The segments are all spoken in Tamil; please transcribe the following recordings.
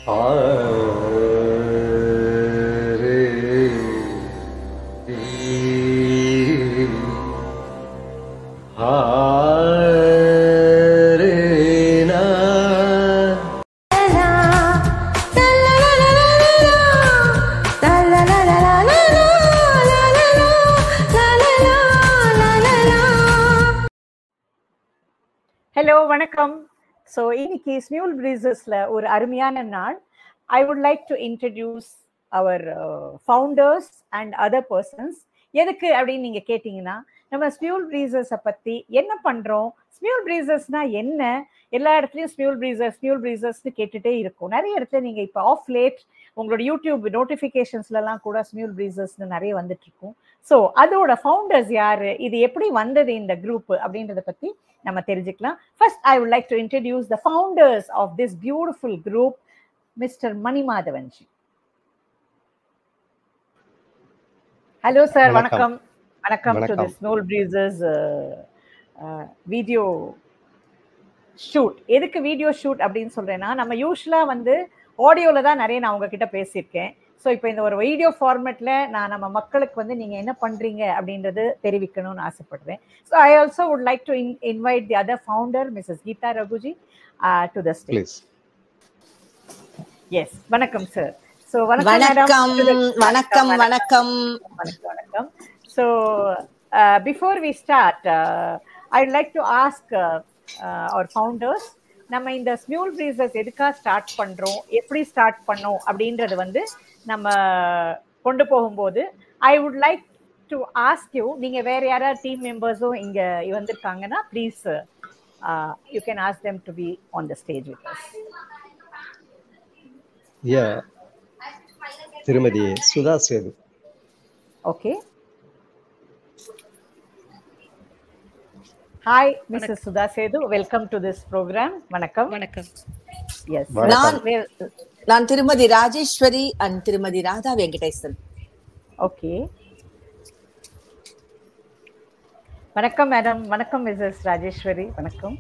ஹலோ வணக்கம் ஸோ இன்னைக்கு ஸ்மியூல் பிரீசஸ்ல ஒரு அருமையான நாள் I would like to introduce our founders and other persons எதுக்கு அப்படின்னு நீங்க கேட்டீங்கன்னா நம்ம ஸ்மியூல் பிரீசர்ஸை பத்தி என்ன பண்றோம் ஸ்மியூல் பிரீசர்ஸ்னா என்ன எல்லா இடத்துலயும் ஸ்மியூல் பிரீசர்ஸ் ஸ்மியூல் பிரீசர்ஸ்னு கேட்டுட்டே இருக்கும் நிறைய இடத்துல நீங்க இப்போ ஆஃப் லேட் உங்களோட யூடியூப் நோட்டிஃபிகேஷன்ஸ்லலாம் கூட ஸ்மியூல் பிரீசர்ஸ்னு நிறைய வந்துட்டு இருக்கும் ஸோ அதோட ஃபவுண்டர்ஸ் யாரு இது எப்படி வந்தது இந்த குரூப் அப்படின்றத பத்தி நம்ம தெரிஞ்சுக்கலாம் first I would like to introduce the founders of this beautiful group mister Manimadhavanji hello sir வணக்கம் வணக்கம் to the Smule Breezers video shoot எதுக்கு வீடியோ ஷூட் அப்படின்னு சொல்றேன்னா நம்ம யூஸ்வலா வந்து ஆடியோல தான் நிறைய நான் உங்ககிட்ட பேசியிருக்கேன் ஸோ இப்போ இந்த ஒரு வீடியோ ஃபார்மேட்ல நான் நம்ம மக்களுக்கு வந்து நீங்க என்ன பண்றீங்க அப்படின்றது தெரிவிக்கணும்னு ஆசைப்படுறேன் so I also would like to invite the other founder Mrs Geetha Raghuji to the stage yes வணக்கம் சார் ஸோ வணக்கம் வணக்கம் வணக்கம் வணக்கம் வணக்கம் so before we start I like to ask our founders நம்ம இந்த ஸ்மியூல் பிரீசஸ் எதுக்காக ஸ்டார்ட் பண்றோம் எப்படி ஸ்டார்ட் பண்ணோம் அப்படின்றது வந்து நம்ம கொண்டு போகும்போது I would like to ask you நீங்க வேற யாராவது டீம் மெம்பர்ஸும் இங்க வந்திருக்காங்கன்னா please you can ask them to be on the stage with us ya திருமதி Sudha Sethu okay hi Mrs Sudha Sethu welcome to this programme வணக்கம் வணக்கம் எஸ் நான் நான் திருமதி ராஜேஸ்வரி அண்ட் திருமதி ராதா வெங்கடேசன் ஓகே வணக்கம் மேடம் வணக்கம் மிஸ்ஸஸ் ராஜேஸ்வரி வணக்கம்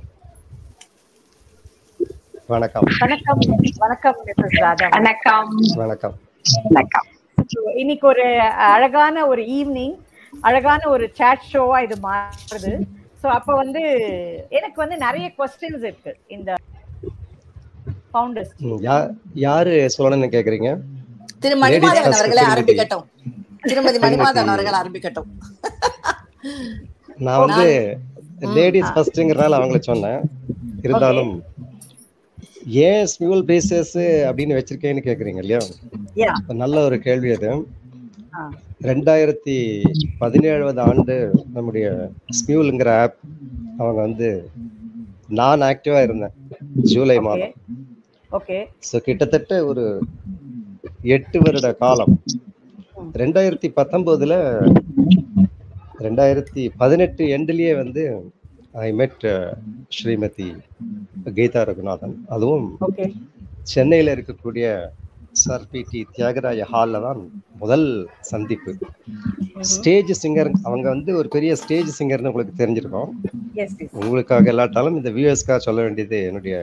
வணக்கம் வணக்கம் வணக்கம் மிஸ்ஸஸ் ராதா வணக்கம் வணக்கம் வணக்கம் இன்னைக்கு ஒரு அழகான ஒரு ஈவினிங் அழகான ஒரு சேட் ஷோவா இது மாறுது ஸோ அப்போ வந்து எனக்கு வந்து நிறைய கொஸ்டின்ஸ் இருக்கு இந்த ஃபவுண்டர்ஸ் யாரு சொல்லணும்னு கேக்குறீங்க திரு மணிமாதவன் அவர்களே ஆரம்பிக்கட்டும் திருமதி மணிமாதவன் அவர்கள் ஆரம்பிக்கட்டும் நான் வந்து லேடிஸ் ஃபர்ஸ்ட்ங்கிறனால அவங்கள சொன்னேன் இருந்தாலும் ஏன் ஸ்மியூல் பேசஸ் அப்படின்னு வச்சிருக்கேன்னு கேக்குறீங்க இல்லையா நல்ல ஒரு கேள்வி அது ரெண்டாயிரத்தி பதினேழாவது ஆண்டு நம்முடைய ஸ்மியூலுங்கிற ஆப் அவங்க வந்து நான் ஆக்டிவா இருந்தேன் ஜூலை மாதம் ஓகே ஸோ கிட்டத்தட்ட ஒரு எட்டு வருட காலம் ரெண்டாயிரத்தி பத்தொன்பதுல ரெண்டாயிரத்தி பதினெட்டு எண்ட்லயே வந்து ஐ மெட் ஸ்ரீமதி கீதா ரகுநாதன் அதுவும் சென்னையில இருக்கக்கூடிய சார் பி டி தியாகராஜ ஹாலில் தான் முதல் சந்திப்பு ஸ்டேஜ் சிங்கர் அவங்க வந்து ஒரு பெரிய ஸ்டேஜ் சிங்கர்னு உங்களுக்கு தெரிஞ்சிருக்கோம் உங்களுக்காக எல்லாட்டாலும் இந்த வியூஎஸ்க்காக சொல்ல வேண்டியது என்னுடைய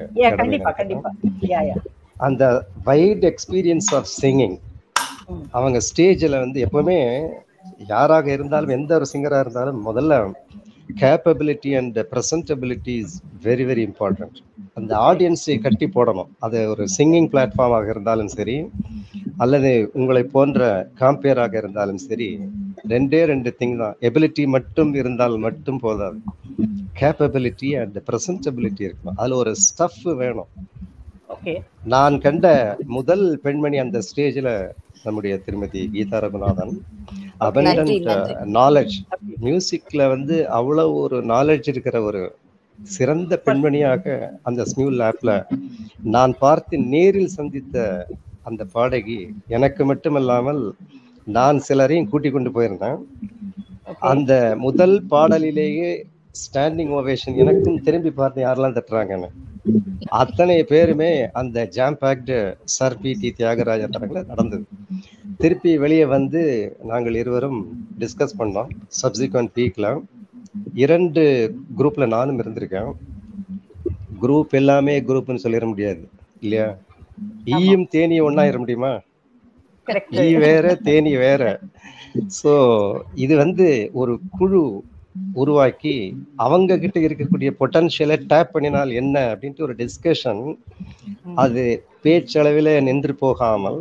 அந்த வைட் எக்ஸ்பீரியன்ஸ் ஆஃப் சிங்கிங் அவங்க ஸ்டேஜில் வந்து எப்பவுமே யாராக இருந்தாலும் எந்த ஒரு சிங்கராக இருந்தாலும் முதல்ல capability and presentability is very very important அந்த ஆடியன்ஸை கட்டி போடணும் அது ஒரு சிங்கிங் பிளாட்ஃபார்மாக இருந்தாலும் சரி அல்லது உங்களை போன்ற காம்பியராக இருந்தாலும் சரி ரெண்டே ரெண்டு திங் தான் எபிலிட்டி மட்டும் இருந்தால் மட்டும் போதாது கேப்பபிலிட்டி அண்ட் ப்ரெசன்டபிலிட்டி இருக்கணும் அதில் ஒரு ஸ்டஃப் வேணும் நான் கண்ட முதல் பெண்மணி அந்த ஸ்டேஜில் நம்முடைய திருமதி கீதா ரகுநாதன் அபண்டன்ட் நாலேஜ் மியூசிக்ல வந்து அவ்வளவு ஒரு நாலேஜ் இருக்கிற ஒரு சிறந்த பெண்மணியாக அந்த ஸ்மியூல் ஆப்ல நான் பார்த்து நேரில் சந்தித்த அந்த பாடகி எனக்கு மட்டுமல்லாமல் நான் சிலரையும் கூட்டி கொண்டு போயிருந்தேன் அந்த முதல் பாடலிலேயே ஸ்டாண்டிங் ஓவேஷன் எனக்கும் திரும்பி பார்த்து யாரெல்லாம் தட்டுறாங்கன்னு அத்தனை பேருமே அந்த jam packed sir P T Thyagarajan தரங்களை நடந்தது திருப்பி வெளியே வந்து நாங்கள் இருவரும் டிஸ்கஸ் பண்ணோம் சப்சிக்வன்ட் வீக்ல இரண்டு குரூப்ல நானும் இருந்திருக்கேன் குரூப் எல்லாமே குரூப்னு சொல்லிட முடியாது இல்லையா ஈயும் தேனியும் ஒண்ணாயிர முடியுமா கரெக்ட் ஈ வேற தேனி வேற சோ இது வந்து ஒரு குழு உருவாக்கி அவங்க கிட்ட இருக்கக்கூடிய பொட்டன்ஷியலை டேப் பண்ணினால் என்ன அப்படின்ட்டு ஒரு டிஸ்கஷன் அது பேச்சளவில் நின்று போகாமல்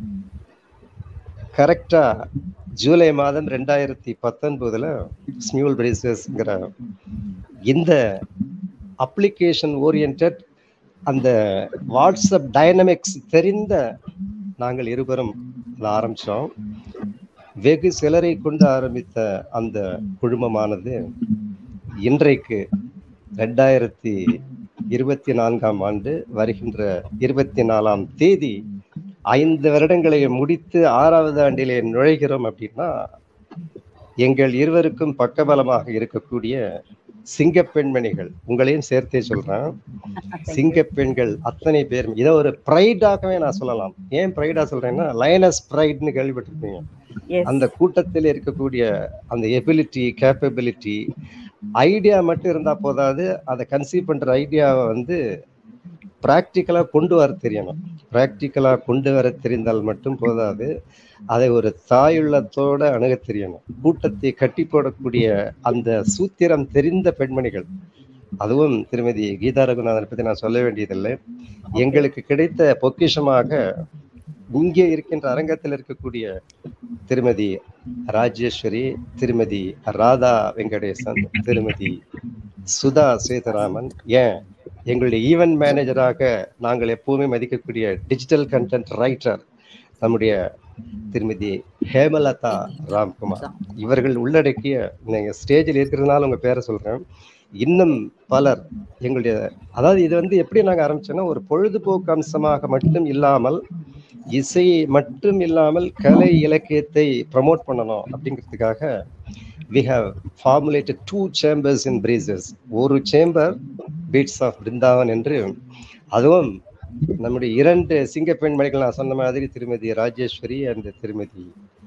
கரெக்டா ஜூலை மாதம் ரெண்டாயிரத்தி பத்தொன்பதுல ஸ்மியூல் பிரேசஸ்ங்கிற இந்த அப்ளிகேஷன் ஓரியன்ட் அந்த வாட்ஸ்அப் டைனமிக்ஸ் தெரிந்த நாங்கள் இருவரும் அதை ஆரம்பிச்சோம் வெகு சிலரை கொண்டு ஆரம்பித்த அந்த குழுமமானது இன்றைக்கு ரெண்டாயிரத்தி இருபத்தி நான்காம் ஆண்டு வருகின்ற இருபத்தி நாலாம் தேதி ஐந்து வருடங்களை முடித்து ஆறாவது ஆண்டிலே நுழைகிறோம் அப்படின்னா எங்கள் இருவருக்கும் பக்கபலமாக இருக்கக்கூடிய சிங்க பெண்மணிகள் உங்களையும் சேர்த்தே சொல்றேன் சிங்க பெண்கள் அத்தனை பேர் இதை ஒரு ப்ரைடாகவே நான் சொல்லலாம் ஏன் ப்ரைடா சொல்றேன்னா லயனஸ் ப்ரைட்னு கேள்விப்பட்டிருப்பீங்க அந்த கூட்டத்தில் இருக்கக்கூடிய அந்த எபிலிட்டி கேப்பபிலிட்டி ஐடியா மட்டும் இருந்தா போதாது அதை கன்சீவ் பண்ற ஐடியாவை வந்து ப்ராக்டிக்கலா கொண்டு வர தெரியணும் ப்ராக்டிக்கலா கொண்டு வர தெரிந்தால் மட்டும் போதாது அதை ஒரு தாயுள்ளத்தோட அணுக தெரியணும் கூட்டத்தை கட்டி போடக்கூடிய அந்த சூத்திரம் தெரிந்த பெண்மணிகள் அதுவும் திருமதி கீதா ரகுநாதனை பத்தி நான் சொல்ல வேண்டியதில்லை எங்களுக்கு கிடைத்த பொக்கிஷமாக இங்கே இருக்கின்ற அரங்கத்தில் இருக்கக்கூடிய திருமதி ராஜேஸ்வரி திருமதி ராதா வெங்கடேசன் திருமதி சுதா சேதுராமன் ஏன் எங்களுடைய ஈவென்ட் மேனேஜராக நாங்கள் எப்பவுமே மதிக்கக்கூடிய டிஜிட்டல் கண்டென்ட் ரைட்டர் நம்முடைய திருமதி ஹேமலதா ராம்குமார் இவர்கள் உள்ளடக்கிய நீங்க ஸ்டேஜில் இருக்கிறதுனால உங்க பேரை சொல்றேன் இன்னும் பலர் எங்களுடைய அதாவது இது வந்து எப்படி நாங்க ஆரம்பிச்சோன்னா ஒரு பொழுதுபோக்கு அம்சமாக மட்டும் இல்லாமல் இசை மட்டும் இல்லாமல் கலை இலக்கியத்தை ப்ரமோட் பண்ணணும் அப்படிங்கிறதுக்காக we have formulated two chambers in Breezes ஒரு சேம்பர் பீட்ஸ் ஆஃப் பிருந்தாவன் என்று அதுவும் நம்முடைய இரண்டு சிங்க பெண்மணிகள் நான் சொன்ன மாதிரி திருமதி ராஜேஸ்வரி அண்ட் திருமதி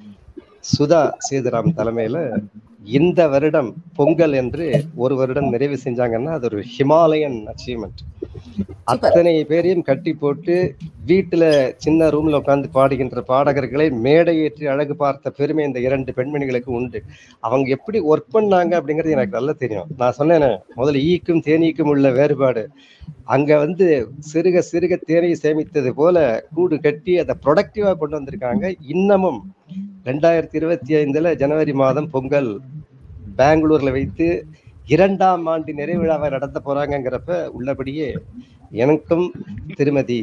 சுதா சேதுராம் தலைமையில இந்த வருடம் பொங்கல் என்று ஒரு வருடம் நிறைவு செஞ்சாங்கன்னா அது ஒரு ஹிமாலயன் அச்சீவ்மெண்ட் அத்தனை பேரையும் கட்டி போட்டு வீட்டுல சின்ன ரூம்ல உட்கார்ந்து பாடுகின்ற பாடகர்களை மேடை ஏற்றி அழகு பார்த்த பெருமை இந்த இரண்டு பெண்மணிகளுக்கு உண்டு அவங்க எப்படி ஒர்க் பண்ணாங்க அப்படிங்கிறது எனக்கு நல்லா தெரியும் நான் சொன்னேனே முதல்ல ஈக்கும் தேனீக்கும் உள்ள வேறுபாடு அங்க வந்து சிறுக சிறுக தேனை சேமித்தது போல கூடு கட்டி அதை ப்ரொடக்டிவா கொண்டு வந்திருக்காங்க இன்னமும் ரெண்டாயிரத்தி இருபத்தி ஐந்துல ஜனவரி மாதம் பொங்கல் பெங்களூர்ல வைத்து இரண்டாம் ஆண்டு நிறைவிழாவை நடத்த போறாங்கிறப்ப உள்ளபடியே எனக்கும் திருமதி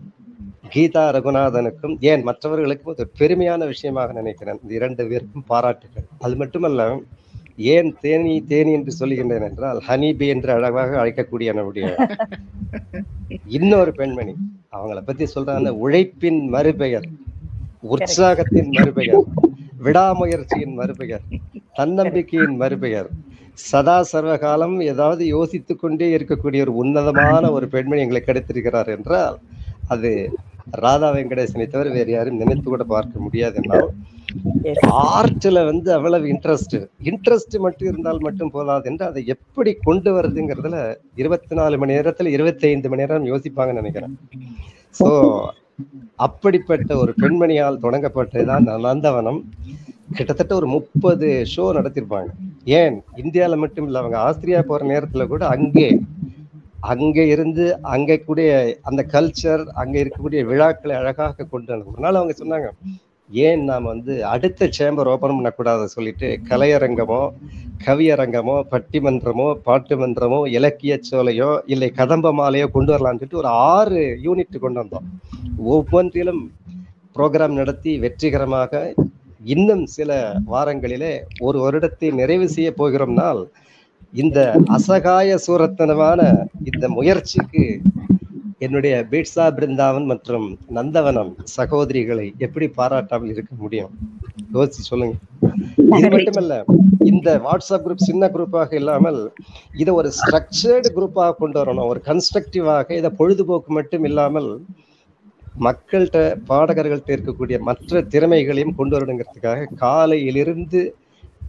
கீதா ரகுநாதனுக்கும் ஏன் மற்றவர்களுக்கும் ஒரு பெருமையான விஷயமாக நினைக்கிறேன் இந்த இரண்டு பேருக்கும் பாராட்டுகள் அது மட்டுமல்ல ஏன் தேனி தேனி என்று சொல்லுகின்றேன் என்றால் ஹனிபி என்று அழகாக அழைக்கக்கூடிய நம்முடைய இன்னொரு பெண்மணி அவங்கள பத்தி சொல்றாங்க உழைப்பின் மறுபெயர் உற்சாகத்தின் மறுபெயர் விடாமுயற்சியின் மறுபெயர் தன்னம்பிக்கையின் மறுபெயர் சதா சர்வகாலம் ஏதாவது யோசித்துக் கொண்டே இருக்கக்கூடிய ஒரு உன்னதமான ஒரு பெண்மணி எங்களுக்கு கிடைத்திருக்கிறார் என்றால் அது ராதா வெங்கடேசனை தவிர வேறு யாரும் நினைத்து கூட பார்க்க முடியாது என்னால் ஆர்ட்ல வந்து அவ்வளவு இன்ட்ரெஸ்ட் இன்ட்ரெஸ்ட் மட்டும் இருந்தால் மட்டும் போதாது என்று அதை எப்படி கொண்டு வருதுங்கிறதுல இருபத்தி நாலு மணி நேரத்துல இருபத்தி ஐந்து மணி நேரம் யோசிப்பாங்கன்னு நினைக்கிறேன் சோ அப்படிப்பட்ட ஒரு பெண்மணியால் தொடங்கப்பட்டதுதான் நந்தவனம் கிட்டத்தட்ட ஒரு முப்பது ஷோ நடத்திருப்பாங்க ஏன் இந்தியால மட்டும் இல்ல அவங்க ஆஸ்திரியா போற நேரத்துல கூட அங்கே அங்க இருந்து அங்க கூடிய அந்த கல்ச்சர் அங்க இருக்கக்கூடிய விழாக்களை அழகாக கொண்டு வந்தாங்க ஒரு நாள் அவங்க சொன்னாங்க ஏன் நாம் வந்து அடுத்த சேம்பர் ஓபன் பண்ணக்கூடாது சொல்லிட்டு கலையரங்கமோ கவியரங்கமோ பட்டிமன்றமோ பாட்டு மன்றமோ இலக்கிய சோலையோ இல்லை கதம்ப மாலையோ கொண்டு வரலாம்னு சொல்லிட்டு ஒரு ஆறு யூனிட் கொண்டு வந்தோம் ஒவ்வொன்றிலும் ப்ரோக்ராம் நடத்தி வெற்றிகரமாக இன்னும் சில வாரங்களிலே ஒரு வருடத்தை நிறைவு செய்ய போகிறோம்னால் இந்த அசகாய சூரத்தனமான இந்த முயற்சிக்கு என்னுடைய பீட்சா பிருந்தாவன் மற்றும் நந்தவனம் சகோதரிகளை எப்படி பாராட்டாமல் இருக்க முடியும் யோசிச்சு சொல்லுங்க இது மட்டுமல்ல இந்த வாட்ஸ்அப் குரூப் சின்ன குரூப்பாக இல்லாமல் இதை ஒரு ஸ்ட்ரக்சர்டு குரூப்பாக கொண்டு வரணும் ஒரு கன்ஸ்ட்ரக்டிவாக இதை பொழுதுபோக்கு மட்டும் இல்லாமல் மக்கள்கிட்ட பாடகர்கள்ட்ட இருக்கக்கூடிய மற்ற திறமைகளையும் கொண்டு வரணுங்கிறதுக்காக காலையிலிருந்து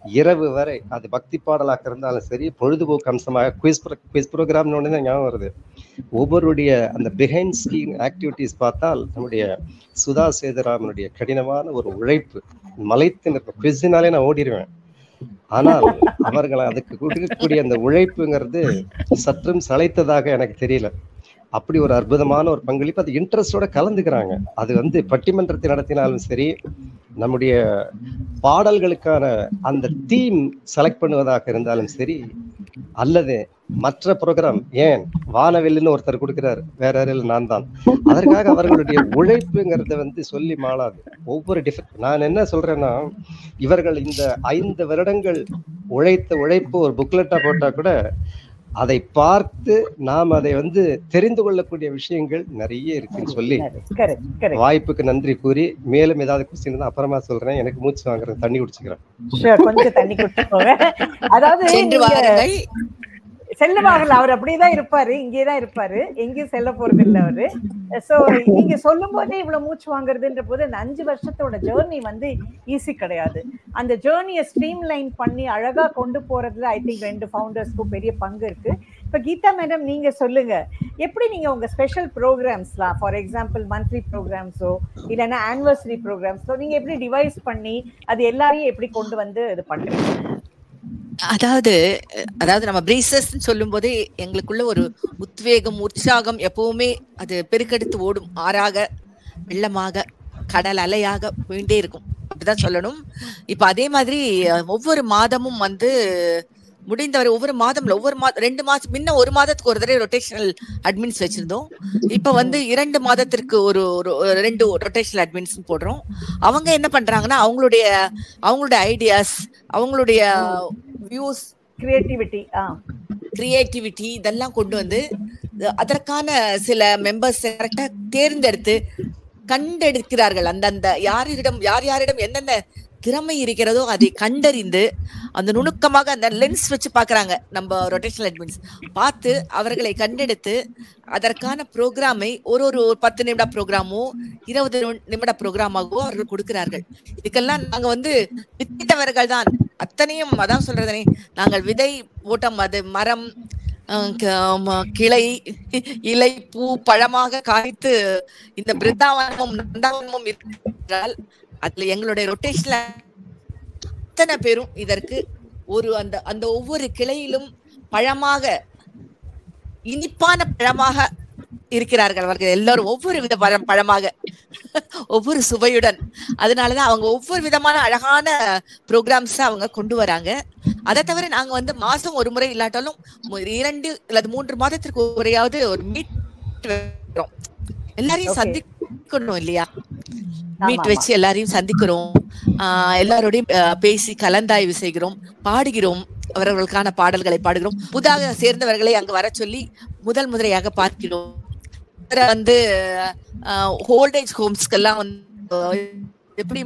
இரவு வரை அது பக்தி பாடலாக இருந்தாலும் சரி பொழுதுபோக்கு அம்சமாக குவிஸ் குவிஸ் ப்ரோக்ராம்னு ஒன்று தான் ஞாபகம் வருது ஒவ்வொருடைய அந்த பிஹைண்ட் ஸ்கீம் ஆக்டிவிட்டீஸ் பார்த்தால் நம்முடைய சுதா சேதுராமனுடைய கடினமான ஒரு உழைப்பு மலைத்து நிற்கும் குவிஸ்னாலே நான் ஓடிடுவேன் ஆனால் அவர்கள் அதுக்கு கொடுக்கக்கூடிய அந்த உழைப்புங்கிறது சற்றும் சளைத்ததாக எனக்கு தெரியல அப்படி ஒரு அற்புதமான ஒரு பங்களிப்பு அது இன்ட்ரெஸ்டோட கலந்துக்கிறாங்க அது வந்து பட்டிமன்றத்தை நடத்தினாலும் சரி நம்முடைய பாடல்களுக்கான அந்த தீம் செலக்ட் பண்ணுவதாக இருந்தாலும் சரி அல்லது மற்ற ப்ரோக்ராம் ஏன் வானவில்லுன்னு ஒருத்தர் கொடுக்கிறார் வேற யாரும் நான் தான் அதற்காக அவர்களுடைய உழைப்புங்கிறத வந்து சொல்லி மாளாது ஒவ்வொரு டிஃபரெண்ட் நான் என்ன சொல்றேன்னா இவர்கள் இந்த ஐந்து வருடங்கள் உழைத்த உழைப்பு ஒரு புக்லெட்டா போட்டா கூட அதை பார்த்து நாம் அதை வந்து தெரிந்து கொள்ளக்கூடிய விஷயங்கள் நிறைய இருக்குன்னு சொல்லி கரெக்ட் கரெக்ட் வாய்ப்புக்கு நன்றி கூறி மேலும் ஏதாவது கொஸ்டின் தான் அப்புறமா சொல்றேன் எனக்கு மூச்சு வாங்குறேன் தண்ணி குடிச்சுக்கிறேன் ஷூர் கொஞ்சம் தண்ணி குடிச்சுக்கோங்க அதாவது சென்று நீங்க வாருங்கள் செல்லுவார்கள் அவர் அப்படியேதான் இருப்பாரு இங்கேதான் இருப்பாரு எங்கேயும் செல்ல போறது இல்ல அவரு சோ நீங்க சொல்லும் போதே இவ்வளவு மூச்சு வாங்குறதுன்ற போது அந்த அஞ்சு வருஷத்தோட ஜேர்னி வந்து ஈஸி கிடையாது அந்த ஜேர்னியை ஸ்ட்ரீம் லைன் பண்ணி அழகா கொண்டு போறதுல ஐ திங்க் ரெண்டு ஃபவுண்டர்ஸ்க்கும் பெரிய பங்கு இருக்கு இப்ப கீதா மேடம் நீங்க சொல்லுங்க எப்படி நீங்க உங்க ஸ்பெஷல் ப்ரோக்ராம்ஸ்லாம் ஃபார் எக்ஸாம்பிள் மந்த்லி ப்ரோக்ராம்ஸோ இல்லைன்னா ஆனிவர்சரி ப்ரோக்ராம்ஸோ நீங்க எப்படி டிவைஸ் பண்ணி அது எல்லாரையும் எப்படி கொண்டு வந்து இது பண்றீங்க அதாவது அதாவது நம்ம பிரீசஸ் சொல்லும் போதே எங்களுக்குள்ள ஒரு உத்வேகம் உற்சாகம் எப்பவுமே அது பெருக்கெடுத்து ஓடும் ஆறாக வெள்ளமாக கடல் அலையாக போயிட்டே இருக்கும் அப்படிதான் சொல்லணும் இப்ப அதே மாதிரி அஹ், ஒவ்வொரு மாதமும் வந்து முடிந்தவரை ஒவ்வொரு மாதம்ல ஒவ்வொரு மாதம் ரெண்டு மாதம் முன்ன ஒரு மாதத்துக்கு ஒரு தடவை ரொட்டேஷனல் அட்மின்ஸ் வச்சிருந்தோம் இப்ப வந்து இரண்டு மாதத்திற்கு ஒரு ஒரு ஒரு ரெண்டு ரொட்டேஷனல் அட்மின்ஸ் போடுறோம் அவங்க என்ன பண்றாங்கன்னா அவங்களுடைய அவங்களுடைய ஐடியாஸ் அவங்களுடைய வியூஸ் கிரியேட்டிவிட்டி ஆ கிரியேட்டிவிட்டி இதெல்லாம் கொண்டு வந்து அஹ் அதற்கான சில மெம்பர்ஸ் கரெக்டா தேர்ந்தெடுத்து கண்டெடுக்கிறார்கள் அந்தந்த யாரிடம் யார் யாரிடம் எந்தெந்த திறமை இருக்கிறதோ அதை கண்டறிந்து அந்த நுணுக்கமாக அந்த லென்ஸ் வச்சு பார்க்கறாங்க நம்ம ரொட்டேஷனல் அட்மின்ஸ் பார்த்து அவர்களை கண்டெடுத்து அதற்கான ப்ரோக்ராமை ஒரு ஒரு ஒரு பத்து நிமிட ப்ரோக்ராமோ இருபது நிமிட ப்ரோக்ராமாகவோ அவர்கள் கொடுக்கிறார்கள் இதுக்கெல்லாம் நாங்க வந்து வித்திட்டவர்கள் தான் அத்தனையும் அதான் சொல்றதனே நாங்கள் விதை ஓட்டம் அது மரம் அஹ் க- ம- கிளை இலை பூ பழமாக காய்த்து இந்த பிருந்தாவனமும் நந்தாவனமும் இருக்கிறால் அதுல எங்களுடைய ரொட்டேஷன்ல அத்தனை பேரும் இதற்கு ஒரு அந்த அந்த ஒவ்வொரு கிளையிலும் பழமாக இனிப்பான பழமாக இருக்கிறார்கள் அவர்கள் எல்லாரும் ஒவ்வொரு வித பழம் பழமாக ஒவ்வொரு சுவையுடன் அதனாலதான் அவங்க ஒவ்வொரு விதமான அழகான ப்ரோக்ராம்ஸ் அவங்க கொண்டு வராங்க அதை தவிர நாங்க வந்து மாசம் ஒரு முறை இல்லாட்டாலும் மு- இரண்டு அல்லது மூன்று மாதத்திற்கு ஒரு முறையாவது ஒரு மீட் வைக்கிறோம் எல்லாரையும் Okay. சந்திக்கணும் இல்லையா ஆமா, மீட் ஆமா. வச்சு எல்லாரையும் சந்திக்கிறோம் ஆஹ் எல்லாரோடையும் ஆஹ் பேசி கலந்தாய்வு செய்கிறோம் பாடுகிறோம் அவர்களுக்கான பாடல்களை பாடுகிறோம் புதாக சேர்ந்தவர்களை அங்கு வர சொல்லி முதல் முறையாக பார்க்கிறோம் அப்புறம் வந்து ஓல்டேஜ் ஹோம்ஸ்க்கெல்லாம் வந்து எப்படி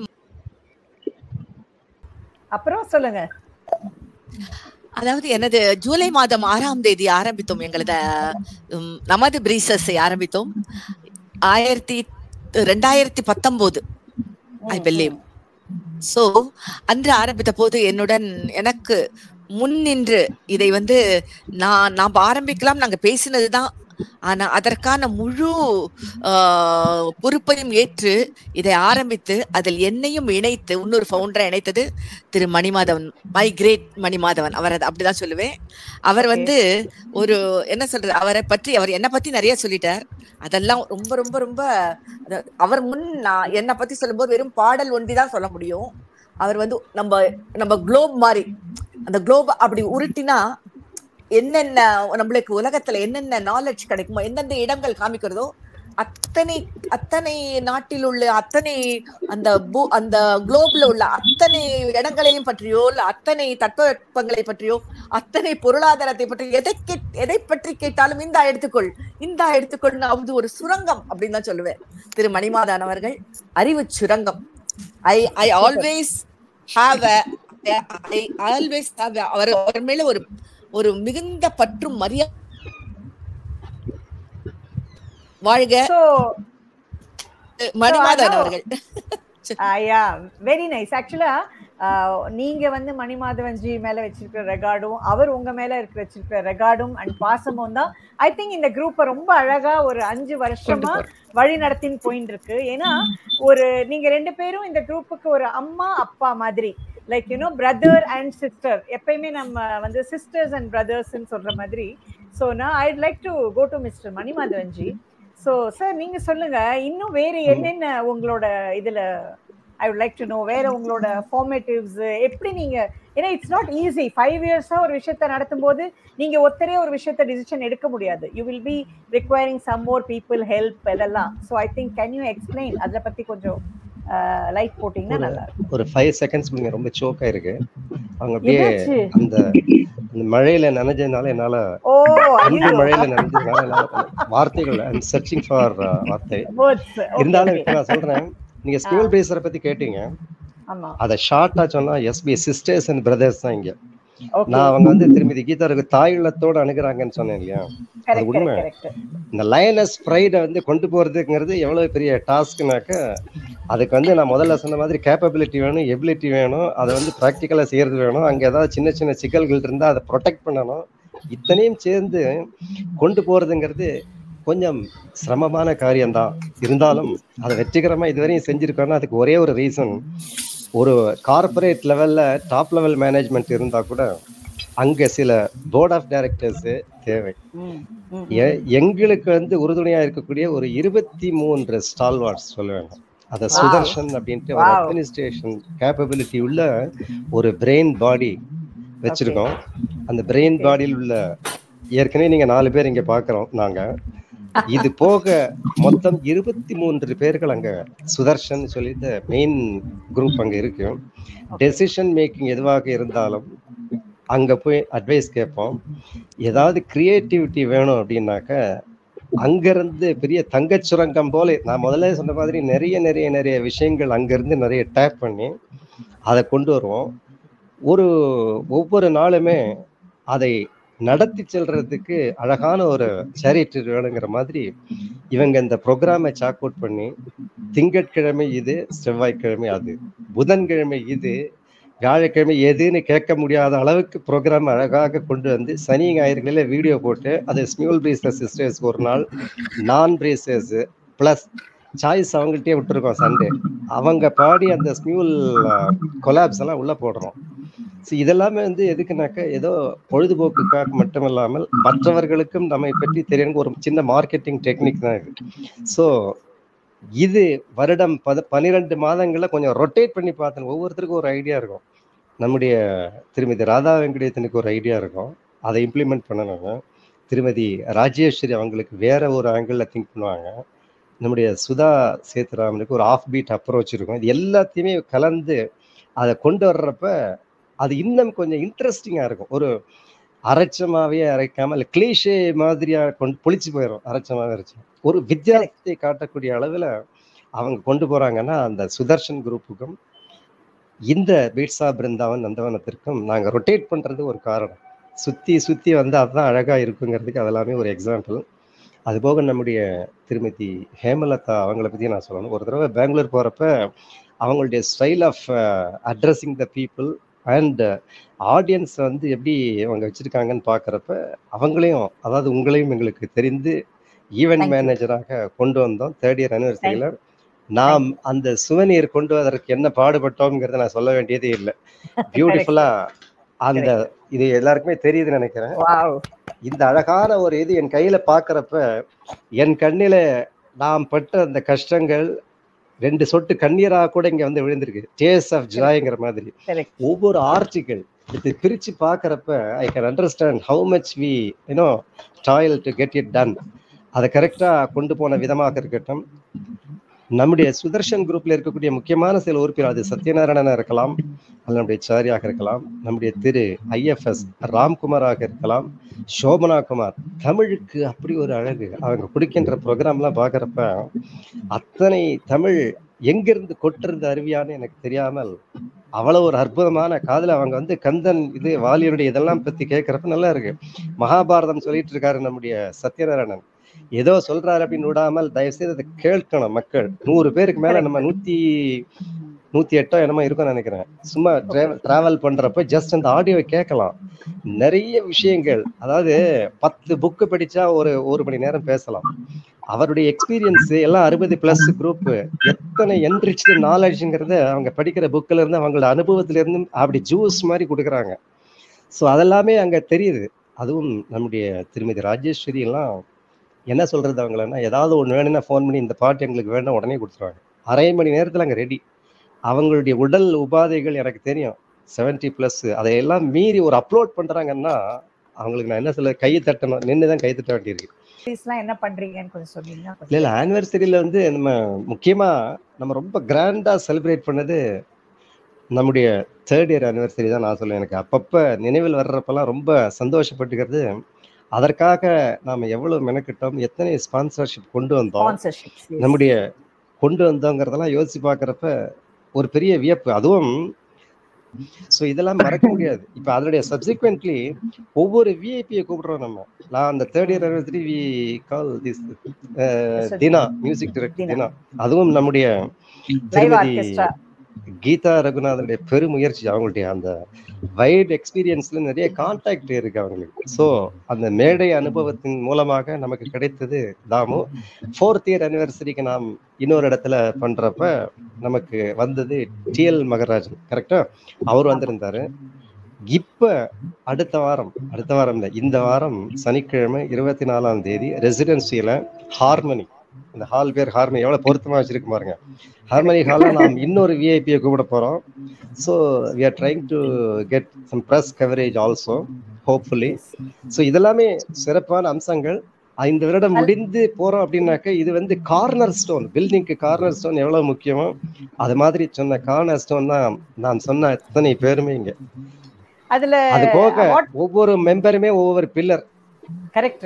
அப்புறம் சொல்லுங்க அதாவது எனது ஜூலை மாதம் ஆறாம் தேதி ஆரம்பித்தோம் எங்களது உம், நமது பிரீசஸை ஆரம்பித்தோம் ஆயிரத்தி ரெண்டாயிரத்தி பத்தொன்பது ஐ பிலீவ் சோ அன்று ஆரம்பித்த போது என்னுடன் எனக்கு முன் நின்று இதை வந்து நான் நாம் ஆரம்பிக்கலாம் நாங்க பேசினதுதான் ஆனா அதற்கான முழு ஆஹ், பொறுப்பையும் ஏற்று இதை ஆரம்பித்து அதில் என்னையும் இணைத்து இன்னொரு ஃபவுண்டரை இணைத்தது திரு மணிமாதவன் மை கிரேட் மணிமாதவன் அவர் அது அப்படிதான் சொல்லுவேன் அவர் Okay. வந்து ஒரு என்ன சொல்றது அவரை பற்றி அவர் என்னை பத்தி நிறைய சொல்லிட்டார் அதெல்லாம் ரொம்ப ரொம்ப ரொம்ப அத- அவர் முன் நான் என்னை பத்தி சொல்லும்போது வெறும் பாடல் ஒன்றி தான் சொல்ல முடியும் அவர் வந்து நம்ம நம்ம குளோப் மாதிரி அந்த குளோப் அப்படி உருட்டினா என்னென்ன நம்மளுக்கு உலகத்துல என்னென்ன நாலேஜ் கிடைக்குமோ எந்தெந்த இடங்கள் காமிக்கிறதோ அத்தனை அத்தனை நாட்டில் உள்ள அத்தனை அந்த பூ- அந்த குளோப்ல உள்ள அத்தனை இடங்களையும் பற்றியோ இல்ல அத்தனை தட்பவெப்பங்களை பற்றியோ அத்தனை பொருளாதாரத்தை பற்றி எதை கேட்- எதை பற்றி கேட்டாலும் இந்த எடுத்துக்கொள் இந்த எடுத்துக்கொள் அது ஒரு சுரங்கம் அப்படின்னு தான் சொல்லுவேன் திரு மணிமாதான் அவர்கள் அறிவு சுரங்கம் I I always have I always have அவர் அவர் மேல ஒரு ஒரு மிகுந்த பற்றும் மரியாதை வாழ்க சோ மணிமாதான் know. அவர்கள் யா வெரி நைஸ் ஆக்சுவலா ஆஹ் நீங்க வந்து மணிமாதவன்ஜி மேல வச்சிருக்கிற ரெகார்டும் அவர் உங்க மேல இருக்கிற வச்சிருக்கிற ரெகார்டும் அண்ட் பாசமும் தான் ஐ திங்க் இந்த குரூப்பை ரொம்ப அழகா ஒரு அஞ்சு கொண்டு வருஷமா போறோம் வழி நடத்தின்னு போயின்னு இருக்கு ஏன்னா ஒரு நீங்க ரெண்டு பேரும் இந்த குரூப்புக்கு ஒரு அம்மா அப்பா மாதிரி like you know brother and sister எப்பயுமே நம்ம வந்து சிஸ்டர்ஸ் அண்ட் பிரதர்ஸ்ன்னு சொல்ற மாதிரி ஸோ நான் I'd like to go to mister Manimadhavanji so sir நீங்க சொல்லுங்க இன்னும் வேற என்னென்ன உங்களோட இதுல I would like to know வேற உங்களோட ஃபார்மேட்டிவ்ஸ் எப்படி நீங்க ஏன்னா இட்ஸ் நாட் ஈஸி ஃபைவ் இயர்ஸா ஒரு விஷயத்த நடத்தும் போது நீங்க ஒத்தரே ஒரு விஷயத்த டிசிஷன் எடுக்க முடியாது you will be requiring some more people help இதெல்லாம் so I think can you explain அதை பத்தி கொஞ்சம் லைட் போட்டீங்கன்னா நல்லா இருக்கும் ஒரு ஃபைவ் செகண்ட்ஸ் நீங்க ரொம்ப சோக்கா இருக்கு அவங்க அப்படியே என்னாச்சு? அந்த அந்த மழையில நனைஞ்சதுனால என்னால ஓ அன்பு ஐயோ மழையில நனைஞ்சதுனால என்னால வார்த்தைகள் ஐம் சர்ச்சிங் ஃபார் வார்த்தை words. Okay, இருந்தாலும் okay. இப்ப நான் சொல்றேன் நீங்க ஸ்கூல் பேசுற பத்தி கேட்டீங்க ஆமா அதை ஷார்ட்டா சொன்னா எஸ்பி சிஸ்டர்ஸ் அண்ட் பிரதர்ஸ் தான் இங்க ஓகே நான் அவங்க வந்து திருமதி கீதாருக்கு தாயுள்ளத்தோட அணுகுறாங்கன்னு சொன்னேன் இல்லையா கரெக்ட் உண்மை. கரெக்ட் இந்த லயனஸ் ப்ரைடை வந்து கொண்டு போறதுங்கிறது எவ்வளவு பெரிய டாஸ்க்னாக்க அதுக்கு வந்து நான் முதல்ல சொன்ன மாதிரி கேப்பபிலிட்டி வேணும் எபிலிட்டி வேணும் அதை வந்து ப்ராக்டிக்கலா செய்யறது வேணும் அங்க ஏதாவது சின்ன சின்ன சிக்கல்கள் இருந்தா அதை ப்ரொடெக்ட் பண்ணணும் இத்தனையும் சேர்ந்து கொண்டு போறதுங்கிறது கொஞ்சம் சிரமமான காரியம்தான் இருந்தாலும் அதை வெற்றிகரமா இதுவரையும் செஞ்சிருக்கோம்னா அதுக்கு ஒரே ஒரு ரீசன் ஒரு கார்ப்பரேட் லெவல்ல டாப் லெவல் மேனேஜ்மெண்ட் இருந்தா கூட அங்க சில போர்ட் ஆஃப் டைரக்டர்ஸ் தேவை ம் ம் எ- எங்களுக்கு வந்து உறுதுணையா இருக்கக்கூடிய ஒரு இருபத்தி மூன்று ஸ்டால்வார்ட்ஸ் சொல்ல வேண்டும் அத Wow. சுதர்ஷன் அப்படின்ட்டு ஒரு Wow. அட்மினிஸ்ட்ரேஷன் கேப்பபிலிட்டி உள்ள ஒரு பிரெயின் பாடி வச்சிருக்கோம் அந்த பிரெயின் பாடியில் உள்ள ஏற்கனவே நீங்க நாலு பேர் இங்க பாக்குறோம் நாங்க இது போக மொத்தம் இருபத்தி மூன்று பேர்கள் அங்க சுதர்ஷன் சொல்லிட்டு மெயின் குரூப் அங்க இருக்கு டெசிஷன் மேக்கிங் எதுவாக இருந்தாலும் அங்க போய் அட்வைஸ் கேட்போம் ஏதாவது கிரியேட்டிவிட்டி வேணும் அப்படின்னாக்க அங்கிருந்து பெரிய தங்கச் சுரங்கம் போல நான் முதல்ல சொன்ன மாதிரி நிறைய நிறைய நிறைய விஷயங்கள் அங்கிருந்து நிறைய டேப் பண்ணி அதை கொண்டு வருவோம் ஒரு ஒவ்வொரு நாளுமே அதை நடத்தி செல்றதுக்கு அழகான ஒரு சேரிட்டி வேணுங்கிற மாதிரி இவங்க இந்த ப்ரோக்ராமை சாக் அவுட் பண்ணி திங்கட்கிழமை இது செவ்வாய்க்கிழமை அது புதன்கிழமை இது வியாழக்கிழமை எதுன்னு கேட்க முடியாத அளவுக்கு ப்ரோக்ராம் அழகாக கொண்டு வந்து சனி ஞாயிறுகளில் வீடியோ போட்டு அது ஸ்மியூல் பிரேசஸ் சிஸ்டர்ஸ் ஒரு நாள் நான் பிரேசஸ் ப்ளஸ் சாய்ஸ் அவங்கள்ட்டே விட்டுருக்கோம் சண்டே அவங்க பாடி அந்த ஸ்மியூல் கொலாப்ஸ் எல்லாம் உள்ள போடுறோம் ஸோ இதெல்லாமே வந்து எதுக்குனாக்க ஏதோ பொழுதுபோக்குக்காக மட்டும் இல்லாமல் மற்றவர்களுக்கும் நம்மை பற்றி தெரியணும் ஒரு சின்ன மார்க்கெட்டிங் டெக்னிக் தான் இது ஸோ இது வருடம் பத பன்னிரெண்டு மாதங்கள்ல கொஞ்சம் ரொட்டேட் பண்ணி பார்த்தேன் ஒவ்வொருத்தருக்கும் ஒரு ஐடியா இருக்கும் நம்முடைய திருமதி ராதா வெங்கடேசனுக்கு ஒரு ஐடியா இருக்கும் அதை இம்ப்ளிமெண்ட் பண்ணணுங்க திருமதி ராஜேஸ்வரி அவங்களுக்கு வேற ஒரு ஆங்கிளில் திங்க் பண்ணுவாங்க நம்முடைய சுதா சேத்துராமனுக்கு ஒரு ஆஃப் பீட் அப்ரோச் இருக்கும் இது எல்லாத்தையுமே கலந்து அதை கொண்டு வர்றப்ப அது இன்னும் கொஞ்சம் இன்ட்ரெஸ்டிங்காக இருக்கும் ஒரு அரைச்சமாவே அரைக்காம இல்லை கிளீஷே மாதிரியா கொண்டு புளிச்சு போயிடும் அரைச்சமாவே அரைச்சு ஒரு வித்தியாசத்தை காட்டக்கூடிய அளவில் அவங்க கொண்டு போறாங்கன்னா அந்த சுதர்ஷன் குரூப்புக்கும் இந்த பீட்சா பிருந்தாவன் நந்தவனத்திற்கும் நாங்கள் ரொட்டேட் பண்றது ஒரு காரணம் சுத்தி சுத்தி வந்து அதுதான் அழகா இருக்குங்கிறதுக்கு அதெல்லாமே ஒரு எக்ஸாம்பிள் அதுபோக நம்முடைய திருமதி ஹேமலதா அவங்கள பத்தி நான் சொல்லணும் ஒரு தடவை பெங்களூர் போறப்ப அவங்களுடைய style of addressing the people and audience வந்து எப்படி அவங்க வச்சிருக்காங்கன்னு பார்க்குறப்ப அவங்களையும் அதாவது உங்களையும் எங்களுக்கு தெரிந்து ஈவெண்ட் Thank you. மேனேஜராக கொண்டு வந்தோம் தேர்ட் இயர் அனிவர்சரியில் நாம் அந்த சுவனீர் கொண்டு வருவதற்கு என்ன பாடுபட்டோம்ங்கிறத நான் சொல்ல வேண்டியதே இல்லை பியூட்டிஃபுல்லா அந்த இது எல்லாருக்குமே தெரியுதுன்னு நினைக்கிறேன் வாவ் இந்த அழகான ஒரு இது என் கையில பாக்குறப்ப என் கண்ணில நாம் பட்ட அந்த கஷ்டங்கள் ரெண்டு சொட்டு கண்ணீரா கூட இங்க வந்து விழுந்திருக்கு டேஸ் ஆஃப் ஜாய்ங்கிற மாதிரி கரெக்ட் ஒவ்வொரு ஆர்டிக்கல் இது பிரிச்சு பாக்குறப்ப I can understand how much we you know toil to get it done அதை கரெக்டா கொண்டு போன விதமாக இருக்கட்டும் நம்முடைய சுதர்ஷன் குரூப்ல இருக்கக்கூடிய முக்கியமான சில உறுப்பினர் அது சத்யநாராயணனா இருக்கலாம் அல்லது நம்முடைய சாரியாக இருக்கலாம் நம்முடைய திரு ஐஎஃப்எஸ் ராம்குமாராக இருக்கலாம் சோபனா குமார் தமிழுக்கு அப்படி ஒரு அழகு அவங்க கொடுக்கின்ற ப்ரோக்ராம்லாம் பார்க்குறப்ப அத்தனை தமிழ் எங்கிருந்து கொட்டுறது அருவியான்னு எனக்கு தெரியாமல் அவ்வளவு ஒரு அற்புதமான காதுல அவங்க வந்து கந்தன் இது வாலியனுடைய இதெல்லாம் பத்தி கேட்கறப்ப நல்லா இருக்கு மகாபாரதம் சொல்லிட்டு இருக்காரு நம்முடைய சத்யநாராயணன் ஏதோ சொல்றாரு அப்படின்னு விடாமல் தயவு செய்து அதை கேட்கணும் மக்கள் நூறு பேருக்கு மேல நம்ம நூத்தி நூத்தி எட்டோ என்னமோ இருக்கும்னு நினைக்கிறேன் சும்மா டிராவல் பண்றப்ப ஜஸ்ட் அந்த ஆடியோவை கேட்கலாம் நிறைய விஷயங்கள் அதாவது பத்து புக்கு படிச்சா ஒரு ஒரு மணி நேரம் பேசலாம் அவருடைய எக்ஸ்பீரியன்ஸ் எல்லாம் அறுபது பிளஸ் குரூப் எத்தனை என்ரிச்சு நாலேஜ்ங்கிறத அவங்க படிக்கிற புக்ல இருந்து அவங்களோட அனுபவத்துல இருந்து அப்படி ஜூஸ் மாதிரி கொடுக்குறாங்க ஸோ அதெல்லாமே அங்க தெரியுது அதுவும் நம்முடைய திருமதி ராஜேஸ்வரி எல்லாம் என்ன சொல்றது அவங்களன்னா ஏதாவது ஒன்று வேணும்னா ஃபோன் பண்ணி இந்த பாட்டு எங்களுக்கு வேணும் உடனே கொடுத்துருவாங்க அரை மணி நேரத்தில் அங்கே ரெடி அவங்களுடைய உடல் உபாதைகள் எனக்கு தெரியும் செவன்டி ப்ளஸ் அதையெல்லாம் மீறி ஒரு அப்லோட் பண்றாங்கன்னா அவங்களுக்கு நான் என்ன சொல்ல கையை தட்டணும் நின்று தான் கை தட்ட வேண்டியிருக்கு எல்லாம் என்ன பண்றீங்கன்னு கொஞ்சம் சொன்னீங்கன்னா இல்ல இல்ல ஆனிவர்சரியில வந்து நம்ம முக்கியமா நம்ம ரொம்ப கிராண்டா செலிப்ரேட் பண்ணது நம்முடைய தேர்ட் இயர் ஆனிவர்சரி தான் நான் சொல்லுவேன் எனக்கு அப்பப்ப நினைவில் வர்றப்பெல்லாம் ரொம்ப சந்தோஷப்பட்டுக்கிறது அதற்காக நாம எவ்வளவு மெனக்கிட்டோம் எத்தனை ஸ்பான்சர்ஷிப் கொண்டு வந்தோம் ஸ்பான்சர்ஷிப் நம்முடைய கொண்டு வந்தோங்கிறதெல்லாம் யோசிச்சு பார்க்கறப்ப ஒரு பெரிய வியப்பு அதுவும் ஸோ இதெல்லாம் மறக்க முடியாது இப்போ அதனுடைய சப்சிக்வெண்ட்லி ஒவ்வொரு விஐபியை கூப்பிடுறோம் நம்ம நான் அந்த third year anniversary we call this Dhina music director Dhina அதுவும் நம்முடைய லைவ் திருமதி ஆர்கெஸ்ட்ரா கீதா ரகுநாதனுடைய பெருமுயற்சி அவங்களுடைய அந்த வைட் எக்ஸ்பீரியன்ஸ்ல நிறைய கான்டாக்ட் இருக்கு அவங்களுக்கு ஸோ அந்த மேடை அனுபவத்தின் மூலமாக நமக்கு கிடைத்தது தாமு ஃபோர்த் இயர் அனிவர்சரிக்கு நாம் இன்னொரு இடத்துல பண்றப்ப நமக்கு வந்தது டிஎல் மகராஜன் கரெக்டா அவர் வந்திருந்தாரு இப்ப அடுத்த வாரம் அடுத்த வாரம் இல்ல இந்த வாரம் சனிக்கிழமை இருபத்தி நாலாம் தேதி ரெசிடென்சியில ஹார்மனி இந்த ஹால் பேர் ஹார்மனி எவ்வளவு பொருத்தமா வச்சிருக்கு பாருங்க ஹார்மனி ஹால்ல நாம் இன்னொரு விஐபியை கூப்பிட போறோம் so we are trying to get some press coverage also hopefully so இதெல்லாமே சிறப்பான அம்சங்கள் இந்த வருடம் முடிந்து போறோம் அப்படின்னாக்க இது வந்து கார்னர் ஸ்டோன் பில்டிங்க்கு கார்னர் ஸ்டோன் எவ்வளவு முக்கியமோ அது மாதிரி சொன்ன கார்னர் ஸ்டோன் தான் நான் சொன்ன அத்தனை பேருமே இங்க அதுல அது போக ஒவ்வொரு மெம்பருமே ஒவ்வொரு பில்லர் கரெக்ட்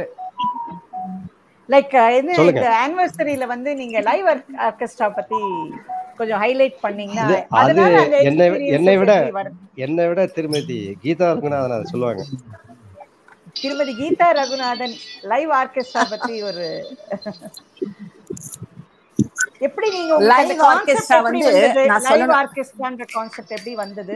லைக் இது சொல்லுங்க. இந்த ஆனிவர்சரியில வந்து நீங்க லைவ் ஆர்கெஸ்ட்ரா பத்தி கொஞ்சம் ஹைலைட் பண்ணீங்கன்னா அது- அது அதனால அந்த என்னை- experiences என்னை விட- எப்படி வரும்? என்னை விட திருமதி கீதா ரகுநாதன் அதை சொல்லுவாங்க திருமதி கீதா ரகுநாதன் லைவ் ஆர்கெஸ்ட்ரா பத்தி ஒரு எப்படி நீங்க Live orchestra வந்து நான் லைவ் சொல்லணும். ஆர்கெஸ்ட்ரான்ற கான்செப்ட் எப்படி வந்தது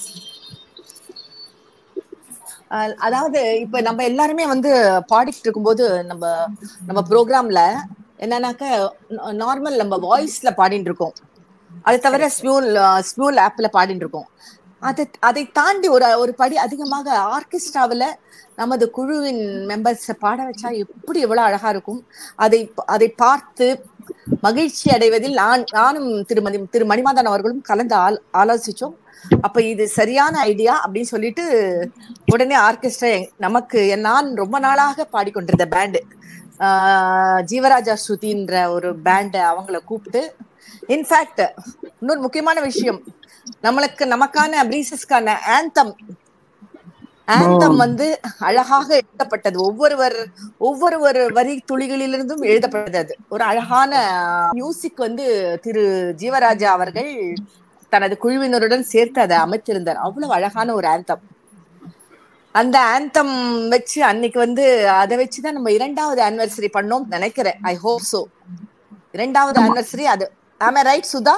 அஹ் அதாவது இப்ப நம்ம எல்லாருமே வந்து பாடிட்டு இருக்கும்போது நம்ம நம்ம ப்ரோக்ராம்ல என்னன்னாக்க நார்மல் நம்ம வாய்ஸ்ல பாடிட்டு இருக்கோம் அது தவிர ஸ்மியூல் ஸ்மியூல் ஆப்ல பாடிட்டு இருக்கோம் அதை அதை தாண்டி ஒரு ஒரு படி அதிகமாக ஆர்கெஸ்ட்ராவில் நமது குழுவின் மெம்பர்ஸ் பாட வச்சா எப்படி எவ்வளவு அழகா இருக்கும் அதை அதை பார்த்து மகிழ்ச்சி அடைவதில் நான் நானும் திருமதி திரு மணிமாதன் அவர்களும் கலந்து ஆல் ஆலோசிச்சோம் அப்ப இது சரியான ஐடியா அப்படின்னு சொல்லிட்டு உடனே ஆர்கெஸ்ட்ரா நமக்கு நான் ரொம்ப நாளாக பாடிக்கொண்டிருந்த பேண்டு ஜீவராஜா ஸ்ருதின்ற ஒரு பேண்ட் அவங்கள கூப்பிட்டு இன்ஃபேக்ட் இன்னொரு முக்கியமான விஷயம் நம்மளுக்கு நமக்கான பிரீசஸ்க்கான ஆந்தம் ஆந்தம் வந்து அழகாக எழுதப்பட்டது ஒவ்வொருவர் ஒவ்வொரு வரி துளிகளிலிருந்தும் எழுதப்பட்டது அது ஒரு அழகான மியூசிக் வந்து திரு ஜீவராஜா அவர்கள் தனது குழுவினருடன் சேர்த்து அதை அமைத்திருந்தார் அவ்வளவு அழகான ஒரு ஆந்தம் அந்த ஆந்தம் வச்சு அன்னைக்கு வந்து அதை வச்சுதான் நம்ம இரண்டாவது ஆனிவர்சரி பண்ணோம் நினைக்கிறேன் ஐ ஹோப் சோ இரண்டாவது ஆனிவர்சரி அது ஆமே ரைட் சுதா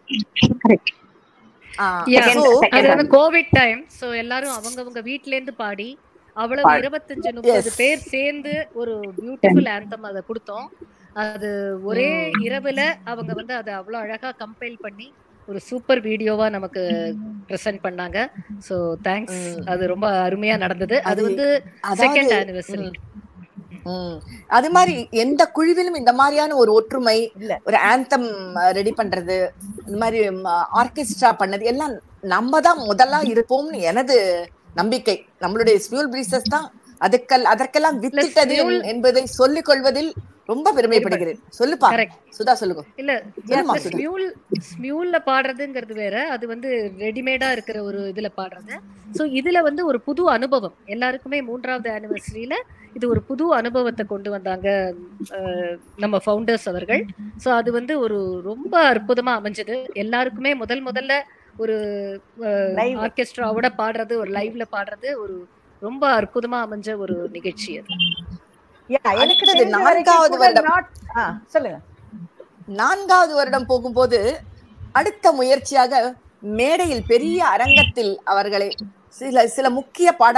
Yeah, அது வந்து கோவிட் டைம் சோ எல்லாரும் அவங்கவங்க வீட்ல இருந்து பாடி அவ்வளவு இருபத்தஞ்சு முப்பது பேர் சேர்ந்து ஒரு பியூட்டிஃபுல் ஆந்தம் அதை கொடுத்தோம் அது ஒரே இரவுல அவங்க வந்து அதை அவ்வளவு அழகா கம்பைல் பண்ணி ஒரு சூப்பர் வீடியோவா நமக்கு பிரசன்ட் பண்ணாங்க சோ தேங்க்ஸ் அது ரொம்ப அருமையா நடந்தது அது வந்து செகண்ட் ஆனிவர்சரி அது மாதிரி எந்த குழுவிலும் இந்த மாதிரியான ஒரு ஒற்றுமை ஒரு ஆந்தம் ரெடி பண்றது இந்த மாதிரி ஆர்கெஸ்ட்ரா பண்ணது எல்லாம் நம்ம தான் முதல்ல இருப்போம்னு எனது நம்பிக்கை நம்மளுடைய ஸ்மியூல் பிரீசஸ் தான் அதுக்கல் அதற்கெல்லாம் வித்திட்டது என்பதை சொல்லிக் கொள்வதில் ரொம்ப பெருமைப்படுகிறேன் சொல்லுப்பா சுதா சொல்லுங்க இல்ல ஸ்மியூல் ஸ்மியூல்ல பாடுறதுங்கிறது வேற அது வந்து ரெடிமேடா இருக்கிற ஒரு இதுல பாடுறது சோ இதுல வந்து ஒரு புது அனுபவம் எல்லாருக்குமே மூன்றாவது ஆனிவர்சரியில இது ஒரு புது அனுபவத்தை கொண்டு வந்தாங்க நம்ம ஃபவுண்டர்ஸ் அவர்கள் சோ அது வந்து ஒரு ரொம்ப அற்புதமா அமைஞ்சது எல்லாருக்குமே முதல் முதல்ல ஒரு ஆர்கெஸ்ட்ராவோட பாடுறது ஒரு லைவ்ல பாடுறது ஒரு ரொம்ப அற்புதமா அமைஞ்ச ஒரு நிகழ்ச்சி அது நான்காவது வருடம் சொல்லுங்க நான்காவது வருடம் போகும்போது அடுத்த முயற்சியாக மேடையில் பெரிய அரங்கத்தில் அவர்களை சில சில முக்கிய பாட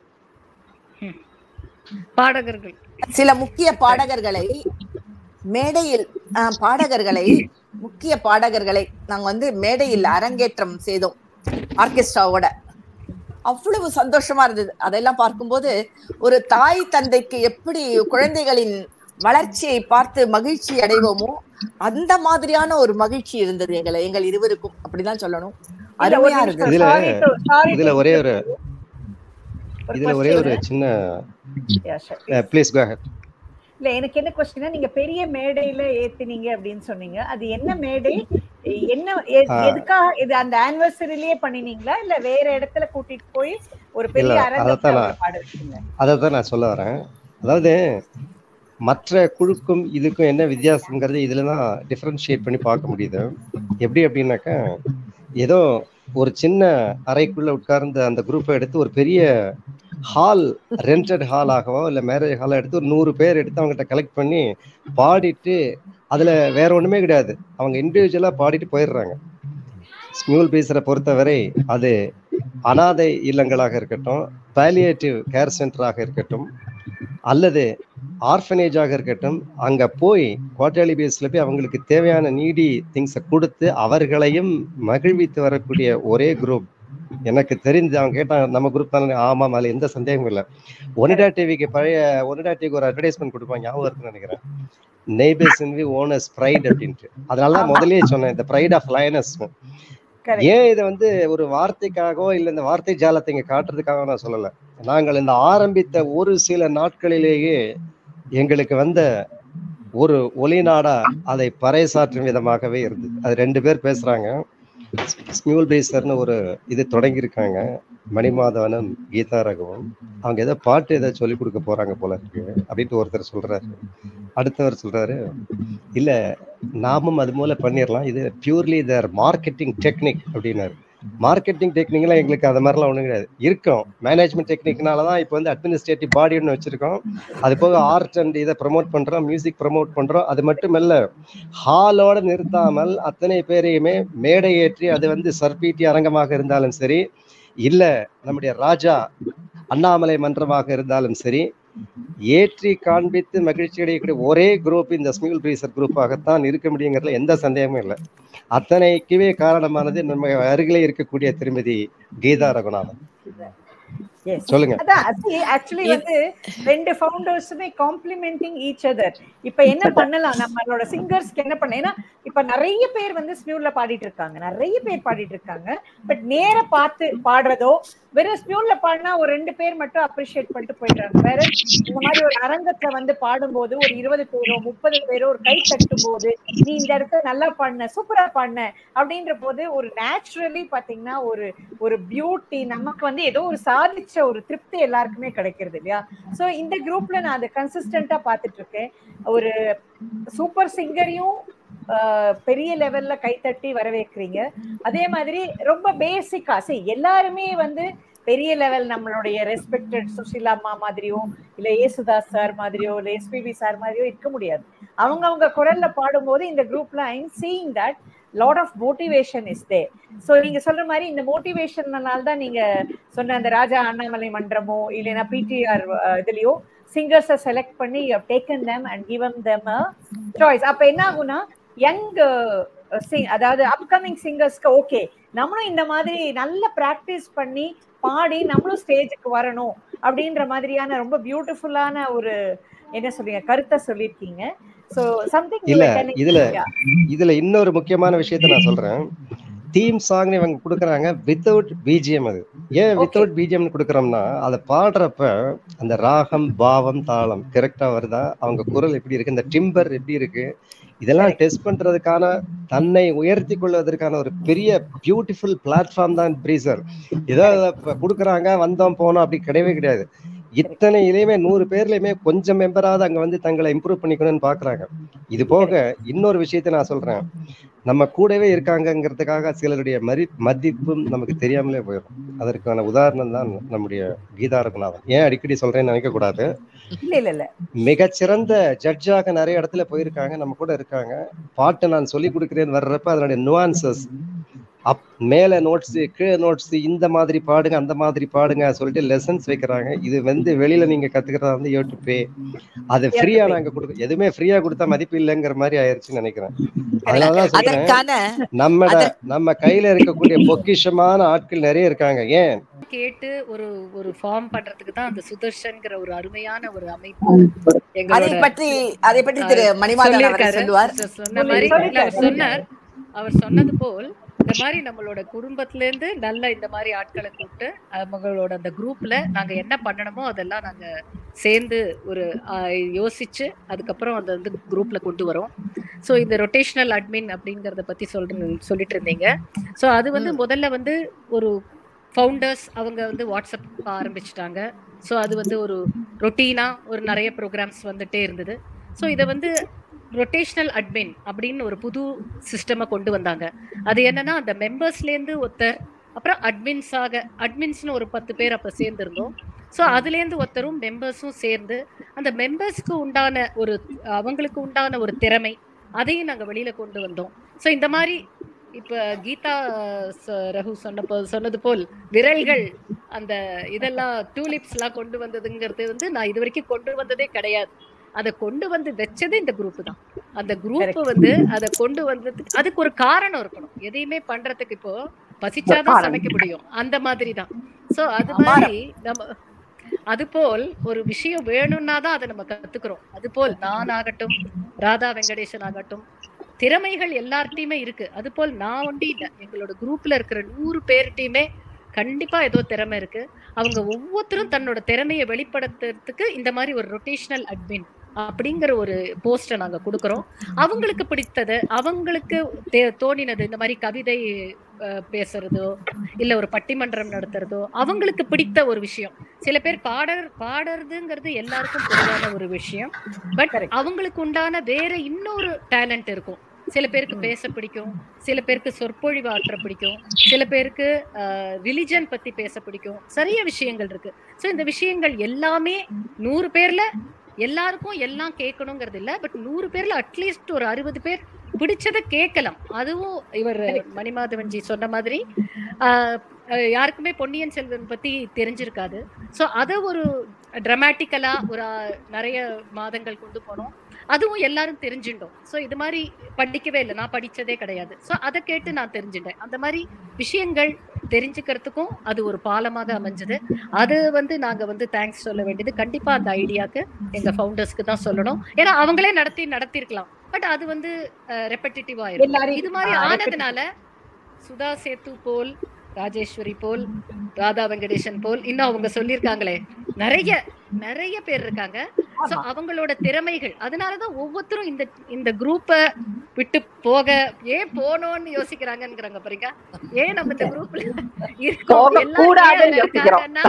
பாடகர்கள் சில முக்கிய பாடகர்களை மேடையில் அஹ், பாடகர்களை முக்கிய பாடகர்களை நாங்க வந்து மேடையில் அரங்கேற்றம் செய்தோம் ஆர்கெஸ்ட்ராவோட அவ்வளவு சந்தோஷமா இருந்தது அதெல்லாம் பார்க்கும்போது ஒரு தாய் தந்தைக்கு எப்படி குழந்தைகளின் வளர்ச்சியை பார்த்து மகிழ்ச்சி அடைவோமோ அந்த மாதிரியான ஒரு மகிழ்ச்சி இருந்தது எங்களை எங்கள் இருவருக்கும் அப்படிதான் சொல்லணும் இல்ல, ஒரு அருமையா நிமிஷம். இருந்தது இதுல- Sorry to- sorry இதுல to ஒரே interrupt ஒரு- you. இதுல ஒரே ஒரு question. சின்ன Yeah, sure. Please go ahead இல்ல எனக்கு என்ன கொஸ்டினா நீங்க பெரிய மேடையில ஏத்துனீங்க அப்படின்னு சொன்னீங்க அது என்ன மேடை என்ன எ- ஆ. எதுக்காக இது அந்த ஆனிவர்சரிலேயே பண்ணினீங்களா இல்ல வேற இடத்துல கூட்டிட்டு போய் ஒரு பெரிய இல்ல, அரங்கத்துல அதைத்தான் அவரை பாட வச்சீங்க அதை தான் நான் சொல்ல வரேன் அதாவது மற்ற குழுக்கும் இதுக்கும் என்ன வித்தியாசங்கிறது இதுல தான் டிஃபரன்ஷியேட் பண்ணி பார்க்க முடியுது எப்படி அப்படின்னாக்கா ஏதோ ஒரு சின்ன அறைக்குள்ள உட்கார்ந்த அந்த குரூப்பை எடுத்து ஒரு பெரிய ஹால் ரெண்டட் ஹால் ஆகவோ இல்லை மேரேஜ் ஹாலை எடுத்து ஒரு நூறு பேர் எடுத்து அவங்ககிட்ட கலெக்ட் பண்ணி பாடிட்டு அதுல வேற ஒண்ணுமே கிடையாது அவங்க இண்டிவிஜுவலா பாடிட்டு போயிடுறாங்க ஸ்மியூல் பீஸரை பொறுத்தவரை அது அனாதை இல்லங்களாக இருக்கட்டும் பாலியேட்டிவ் கேர் சென்டராக இருக்கட்டும் அல்லது ஆர்ஃபனேஜாக இருக்கட்டும் அங்க போய் குவார்டர்லி பேஸ்ல போய் அவங்களுக்கு தேவையான நீடி திங்ஸை கொடுத்து அவர்களையும் மகிழ்வித்து வரக்கூடிய ஒரே குரூப் எனக்கு தெரிஞ்சு அவங்க கேட்டாங்க நம்ம குரூப் தானே ஆமாம் அதுல எந்த சந்தேகமும் இல்லை ஒனிடா டிவிக்கு பழைய ஒனிடா டிவிக்கு ஒரு அட்வர்டைஸ்மெண்ட் கொடுப்பாங்க ஞாபகம் இருக்குன்னு நினைக்கிறேன் neighbours envy owners pride அப்படின்ட்டு அதனால தான் முதல்லயே சொன்னேன் இந்த ப்ரைட் ஆஃப் லயனஸ் Correct. ஏன் இதை வந்து ஒரு வார்த்தைக்காகவோ இல்லை இந்த வார்த்தை ஜாலத்தை இங்க காட்டுறதுக்காக நான் சொல்லல நாங்கள் இந்த ஆரம்பித்த ஒரு சில நாட்களிலேயே எங்களுக்கு வந்த ஒரு ஒளிநாடா அதை பறைசாற்றும் விதமாகவே இருந்தது அது ரெண்டு பேர் பேசுறாங்க ஸ்மியூல் பேசர்னு ஒரு இது தொடங்கியிருக்காங்க மணிமாதவனும் கீதா ரகுவும் அவங்க ஏதோ பாட்டு ஏதோ சொல்லி கொடுக்க போறாங்க போல இருக்கு அப்படின்ட்டு ஒருத்தர் சொல்றாரு அடுத்தவர் சொல்றாரு இல்ல நாமும் அது மூல பண்ணிடலாம் இது பியூர்லி தர் மார்க்கெட்டிங் டெக்னிக் அப்படின்னாரு மார்க்கெட்டிங் டெக்னிக்லாம் எங்களுக்கு அது மாதிரிலாம் ஒன்றும் கிடையாது இருக்கும் மேனேஜ்மெண்ட் டெக்னிக்னால தான் இப்போ வந்து அட்மினிஸ்ட்ரேட்டிவ் பாடி ஒன்று வச்சிருக்கோம் அது போக ஆர்ட் அண்ட் இதை ப்ரமோட் பண்றோம் மியூசிக் ப்ரமோட் பண்றோம் அது மட்டும் இல்ல ஹாலோட நிறுத்தாமல் அத்தனை பேரையுமே மேடை ஏற்றி அது வந்து சர்பீட்டி அரங்கமாக இருந்தாலும் சரி இல்ல நம்முடைய ராஜா அண்ணாமலை மன்றமாக இருந்தாலும் சரி ஏற்றி காண்பித்து மகிழ்ச்சி அடையக்கூடிய ஒரே குரூப் இந்த ஸ்மியூல் பிரீசர் குரூப்பாகத்தான் இருக்க முடியுங்கிறதுல எந்த சந்தேகமும் இல்லை அத்தனைக்குவே காரணமானது நம்ம அருகிலே இருக்கக்கூடிய திருமதி கீதா ரகுநாதன் Yes. சொல்லுங்க அதான் ஆக்சுவலி வந்து ரெண்டு ஃபவுண்டர்ஸுமே காம்ப்ளிமெண்டிங் ஈச் அதர் இப்ப என்ன பண்ணலாம் நம்மளோட சிங்கர்ஸ்க்கு என்ன பண்ண ஏன்னா இப்ப நிறைய பேர் வந்து ஸ்மியூல்ல பாடிட்டு இருக்காங்க நிறைய பேர் பாடிட்டு இருக்காங்க பட் நேர பார்த்து பாடுறதோ வெறும் ஸ்மியூல்ல பாடினா ஒரு ரெண்டு பேர் மட்டும் அப்ரிஷியேட் பண்ணிட்டு போயிடுறாங்க வேற இந்த மாதிரி ஒரு அரங்கத்துல வந்து பாடும்போது ஒரு இருபது பேரோ முப்பது பேரோ ஒரு கை தட்டும் போது நீ இந்த இடத்துல நல்லா பாடின சூப்பரா பாடின அப்படின்ற போது ஒரு நேச்சுரலி பாத்தீங்கன்னா ஒரு ஒரு பியூட்டி நமக்கு வந்து ஏதோ ஒரு சாதிச்ச ஒரு திருப்தி எல்லாருக்குமே கிடைக்கிறது இல்லையா சோ இந்த குரூப்ல நான் அதை கன்சிஸ்டன்டா பாத்துட்டு இருக்கேன் ஒரு சூப்பர் சிங்கரையும் பெரிய லெவல்ல கைத்தட்டி வரவேற்கிறீங்க அதே மாதிரி ரொம்ப பேசிக்கா சரி எல்லாருமே வந்து பெரிய லெவல் நம்மளுடைய ரெஸ்பெக்டட் சுஷிலா அம்மா மாதிரியோ இல்ல ஏசுதாஸ் சார் மாதிரியோ இல்ல எஸ்பிபி சார் மாதிரியோ இருக்க முடியாது அவங்க அவங்க குரல்ல பாடும்போது இந்த குரூப்ல I seeing that lot of motivation is there so நீங்க சொல்ற மாதிரி இந்த மோட்டிவேஷன்னால தான் நீங்க சொன்ன அந்த ராஜா அண்ணாமலை மன்றமோ இல்லைன்னா பிடிஆர் இதுலயோ சிங்கர்ஸை செலக்ட் பண்ணி you taken them and given them a choice அப்ப என்ன ஆகும்னா யங் அதாவது அப்கமிங் சிங்கர்ஸ்க்கு ஓகே நம்மளும் இந்த மாதிரி நல்ல ப்ராக்டிஸ் பண்ணி பாடி நம்மளும் ஸ்டேஜுக்கு வரணும் அப்படின்ற மாதிரியான ரொம்ப பியூட்டிஃபுல்லான ஒரு என்ன சொல்றீங்க கருத்தை சொல்லியிருக்கீங்க ஸோ சம்திங் இல்ல இதுல இதுல இன்னொரு முக்கியமான விஷயத்த நான் சொல்றேன் தீம் சாங் இவங்க கொடுக்குறாங்க வித்தவுட் பிஜிஎம் அது ஏன் வித்தவுட் பிஜிஎம் கொடுக்குறோம்னா அதை பாடுறப்ப அந்த ராகம் பாவம் தாளம் கரெக்டா வருதா அவங்க குரல் எப்படி இருக்கு இந்த டிம்பர் எப்படி இருக்கு இதெல்லாம் டெஸ்ட் பண்றதுக்கான தன்னை உயர்த்தி கொள்வதற்கான ஒரு பெரிய பியூட்டிஃபுல் பிளாட்ஃபார்ம் தான் ப்ரீசர் ஏதோ கொடுக்குறாங்க வந்தோம் போனோம் அப்படி கிடையவே கிடையாது இத்தனை இதுலயுமே நூறு பேர்லயுமே கொஞ்சம் மெம்பராவது அங்க வந்து தங்களை இம்ப்ரூவ் பண்ணிக்கணும்னு பாக்குறாங்க இது போக இன்னொரு விஷயத்த நான் சொல்றேன் நம்ம கூடவே இருக்காங்கங்கிறதுக்காக சிலருடைய மதி மதிப்பும் நமக்கு தெரியாமலே போயிடும் அதற்கான உதாரணம் தான் நம்முடைய கீதா ரகுநாதன் ஏன் அடிக்கடி சொல்றேன்னு நினைக்க கூடாது இல்ல இல்ல இல்ல மிகச்சிறந்த ஜட்ஜாக நிறைய இடத்துல போயிருக்காங்க நம்ம கூட இருக்காங்க பாட்டு நான் சொல்லி கொடுக்குறேன்னு வர்றப்ப அதனுடைய நுவான்சஸ் அப் மேல நோட்ஸ் கீழே நோட்ஸ் இந்த மாதிரி பாடுங்க அந்த மாதிரி பாடுங்க சொல்லிட்டு லெசன்ஸ் வைக்கிறாங்க இது வந்து வெளியில நீங்க கத்துக்கிறதா வந்து யூ டு பே அது ஃப்ரீயா நாங்க கொடுக்க எதுவுமே ஃப்ரீயா கொடுத்தா மதிப்பு இல்லைங்கிற மாதிரி ஆயிருச்சுன்னு நினைக்கிறேன் அதனாலதான் சொல்றேன் அதற்கான நம்ம அத- நம்ம கையில இருக்கக்கூடிய பொக்கிஷமான ஆட்கள் நிறைய இருக்காங்க ஏன் கேட்டு ஒரு ஒரு ஃபார்ம் பண்றதுக்கு தான் அந்த சுதர்ஷன்ங்கிற ஒரு அருமையான ஒரு அமைப்பு அதை எங்களோட பற்றி அதை பற்றி திரு மணிமாதன் அவர்கள் சொல்லியிருக்காரு. சொல்லுவார் sister சொன்ன மாதிரி இல்ல, அவர் சொன்னார் அவர் சொன்னது போல் இந்த மாதிரி நம்மளோட குடும்பத்துல இருந்து நல்ல இந்த மாதிரி ஆட்களை கூப்பிட்டு அவங்களோட அந்த குரூப்ல நாங்க என்ன பண்ணணுமோ அதெல்லாம் நாங்க சேர்ந்து ஒரு ஆஹ், யோசிச்சு அதுக்கப்புறம் அதை வந்து குரூப்ல கொண்டு வரோம் ஸோ இந்த ரொட்டேஷனல் அட்மின் அப்படிங்கறத பத்தி சொல்ற சொல்லிட்டு இருந்தீங்க ஸோ அது வந்து முதல்ல வந்து ஒரு ஃபவுண்டர்ஸ் அவங்க வந்து வாட்ஸ்அப் ஆரம்பிச்சிட்டாங்க ஸோ அது வந்து ஒரு ரொட்டீனா ஒரு நிறைய ப்ரோக்ராம்ஸ் வந்துட்டே இருந்தது ஸோ இதை வந்து ரொட்டேஷனல் அட்மின் அப்படின்னு ஒரு புது சிஸ்டமை கொண்டு வந்தாங்க அது என்னன்னா அந்த மெம்பர்ஸ்லேருந்து ஒருத்தர் அப்புறம் அட்மின்ஸாக அட்மின்ஸ்னு ஒரு பத்து பேர் அப்போ சேர்ந்துருந்தோம் ஸோ அதுலேருந்து ஒருத்தரும் மெம்பர்ஸும் சேர்ந்து அந்த மெம்பர்ஸ்க்கு உண்டான ஒரு அவங்களுக்கு உண்டான ஒரு திறமை அதையும் நாங்கள் வெளியில கொண்டு வந்தோம் ஸோ இந்த மாதிரி இப்போ கீதா ச- ரகு சொன்ன சொன்னது போல் விரல்கள் அந்த இதெல்லாம் டூலிப்ஸ்லாம் கொண்டு வந்ததுங்கிறது வந்து நான் இது வரைக்கும் கொண்டு வந்ததே கிடையாது அதை கொண்டு வந்து வச்சது இந்த குரூப் தான் அந்த குரூப் Correct. வந்து அதை கொண்டு வந்ததுக்கு அதுக்கு ஒரு காரணம் இருக்கணும் எதையுமே பண்றதுக்கு இப்போ பசிச்சாதான் காரணம். சமைக்க முடியும் அந்த மாதிரி தான் சோ அது அபாரம். மாதிரி நம்ம அதுபோல் ஒரு விஷயம் வேணும்னா தான் அதை நம்ம கத்துக்கிறோம் அதுபோல் நான் ஆகட்டும் ராதா வெங்கடேசன் ஆகட்டும் திறமைகள் எல்லார்ட்டையுமே இருக்கு அதுபோல் நான் ஒண்டி இல்லை எங்களோட குரூப்ல இருக்கிற நூறு பேர்கிட்டயுமே கண்டிப்பா ஏதோ திறமை இருக்கு அவங்க ஒவ்வொருத்தரும் தன்னோட திறமையை வெளிப்படுத்துறதுக்கு இந்த மாதிரி ஒரு ரொட்டேஷனல் அட்மின் அப்படிங்கிற ஒரு போஸ்டை நாங்க கொடுக்குறோம் அவங்களுக்கு பிடித்தது அவங்களுக்கு தே- தோணினது இந்த மாதிரி கவிதை அஹ், பேசுறதோ இல்ல ஒரு பட்டிமன்றம் நடத்துறதோ அவங்களுக்கு பிடித்த ஒரு விஷயம் சில பேர் பாடர் பாடுறதுங்கிறது எல்லாருக்கும் பொதுவான ஒரு விஷயம் பட் Correct. அவங்களுக்கு உண்டான வேற இன்னொரு டேலண்ட் இருக்கும் சில பேருக்கு பேச பிடிக்கும் சில பேருக்கு சொற்பொழிவு ஆற்ற பிடிக்கும் சில பேருக்கு ரிலிஜன் பத்தி பேச பிடிக்கும் நிறைய விஷயங்கள் இருக்கு சோ இந்த விஷயங்கள் எல்லாமே நூறு பேர்ல எல்லாருக்கும் எல்லாம் கேட்கணுங்கிறது இல்ல பட் நூறு பேர்ல அட்லீஸ்ட் ஒரு அறுபது பேர் பிடிச்சத கேட்கலாம் அதுவும் இவர் மணிமாதவன்ஜி சொன்ன மாதிரி ஆஹ், அஹ், யாருக்குமே பொன்னியின் செல்வன் பத்தி தெரிஞ்சிருக்காது சோ அத ஒரு டிராமாட்டிக்கலா ஒரு ஆஹ், நிறைய மாதங்கள் கொண்டு போனோம் அதுவும் எல்லாரும் தெரிஞ்சுட்டோம் சோ இது மாதிரி படிக்கவே இல்லை நான் படிச்சதே கிடையாது சோ அதை கேட்டு நான் தெரிஞ்சுட்டேன் அந்த மாதிரி விஷயங்கள் தெரிஞ்சுக்கிறதுக்கும் அது ஒரு பாலமாக அமைஞ்சது அது வந்து நாங்க வந்து தேங்க்ஸ் சொல்ல வேண்டியது கண்டிப்பா அந்த ஐடியாக்கு எங்க ஃபவுண்டர்ஸ்க்கு தான் சொல்லணும் ஏன்னா அவங்களே நடத்தி நடத்திருக்கலாம் பட் அது வந்து ரெப்படிட்டிவா இருக்கும் எல்லாரையும் இது மாதிரி ஆ, ஆனதுனால சுதா சேத்து போல் ராஜேஸ்வரி போல் ராதா வெங்கடேசன் போல் இன்னும் அவங்க சொல்லியிருக்காங்களே நிறைய நிறைய பேர் இருக்காங்க சோ அவங்களோட திறமைகள் அதனாலதான் ஒவ்வொருத்தரும் இந்த இந்த குரூப்ப விட்டு போக ஏன் போனோம்னு யோசிக்கிறாங்கங்கிறாங்க பாருங்க ஏன் நம்ம இந்த குரூப்ல இருக்கோம் போக எல்லாரும் ஏன் கூடாதுன்னு அதுல யோசிக்கிறோம். இருக்காங்கன்னா,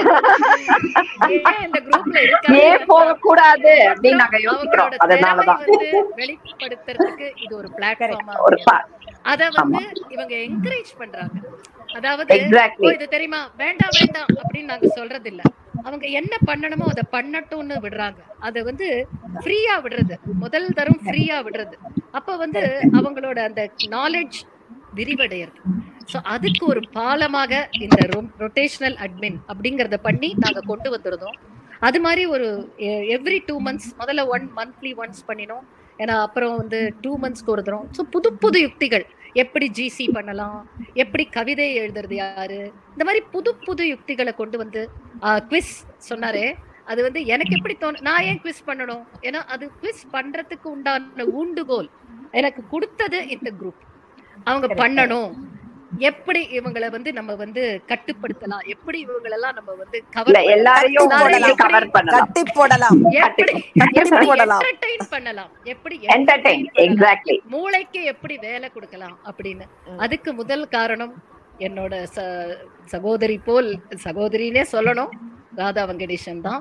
ஏன் இந்த குரூப்ல இருக்காங்க ஏன் போக கூடாது அப்படின்னு நாங்க யோசிக்கிறோம் அவங்களோட அதனாலதான் திறமை வந்து வெளிப்படுத்துறதுக்கு இது ஒரு பிளாட்ஃபார்மா ஒரு பா- அத வந்து இவங்க என்கரேஜ் பண்றாங்க அதாவது Exactly. "ஓ, இது தெரியுமா வேண்டாம் வேண்டாம் அப்படின்னு நாங்க சொல்றது இல்ல அவங்க என்ன பண்ணணுமோ அதை பண்ணட்டும்னு விடுறாங்க அத வந்து ஃப்ரீயா விடுறது முதல் தரம் ஃப்ரீயா விடுறது அப்ப வந்து அவங்களோட அந்த நாலேஜ் விரிவடையிறது சோ அதுக்கு ஒரு பாலமாக இந்த ரொட்டேஷனல் அட்மின் அப்படிங்கறத பண்ணி நாங்க கொண்டு வந்திருந்தோம் அது மாதிரி ஒரு எவ்ரி டூ மந்த்ஸ் முதல்ல ஒன் மந்த்லி ஒன்ஸ் பண்ணினோம் ஏன்னா அப்புறம் வந்து டூ மந்த்ஸ்க்கு ஒரு தரம் ஸோ புது புது யுக்திகள் எப்படி ஜிசி பண்ணலாம் எப்படி கவிதை எழுதுறது யாரு இந்த மாதிரி புது புது யுக்திகளை கொண்டு வந்து குவிஸ் சொன்னாரே அது வந்து எனக்கு எப்படி தோணும் நான் ஏன் குவிஸ் பண்ணணும் ஏன்னா அது குவிஸ் பண்றதுக்கு உண்டான ஊண்டுகோல் எனக்கு கொடுத்தது இந்த குரூப் அவங்க பண்ணணும் எப்படி இவங்களை வந்து நம்ம வந்து கட்டுப்படுத்தலாம் எப்படி இவங்களெல்லாம் நம்ம வந்து இல்ல கவர் எல்லாரையும் போடலாம். கவர் பண்ணலாம் கட்டி போடலாம் எப்படி கட்டி எப்படி போடலாம். entertain பண்ணலாம் எப்படி என்டர்டைன் entertain பண்ணலாம்? எக்ஸாக்ட்லி மூளைக்கு எப்படி வேலை கொடுக்கலாம் அப்படின்னு அதுக்கு முதல் காரணம் என்னோட ச- சகோதரி போல் சகோதரினே சொல்லணும் ராதா வெங்கடேசன் தான்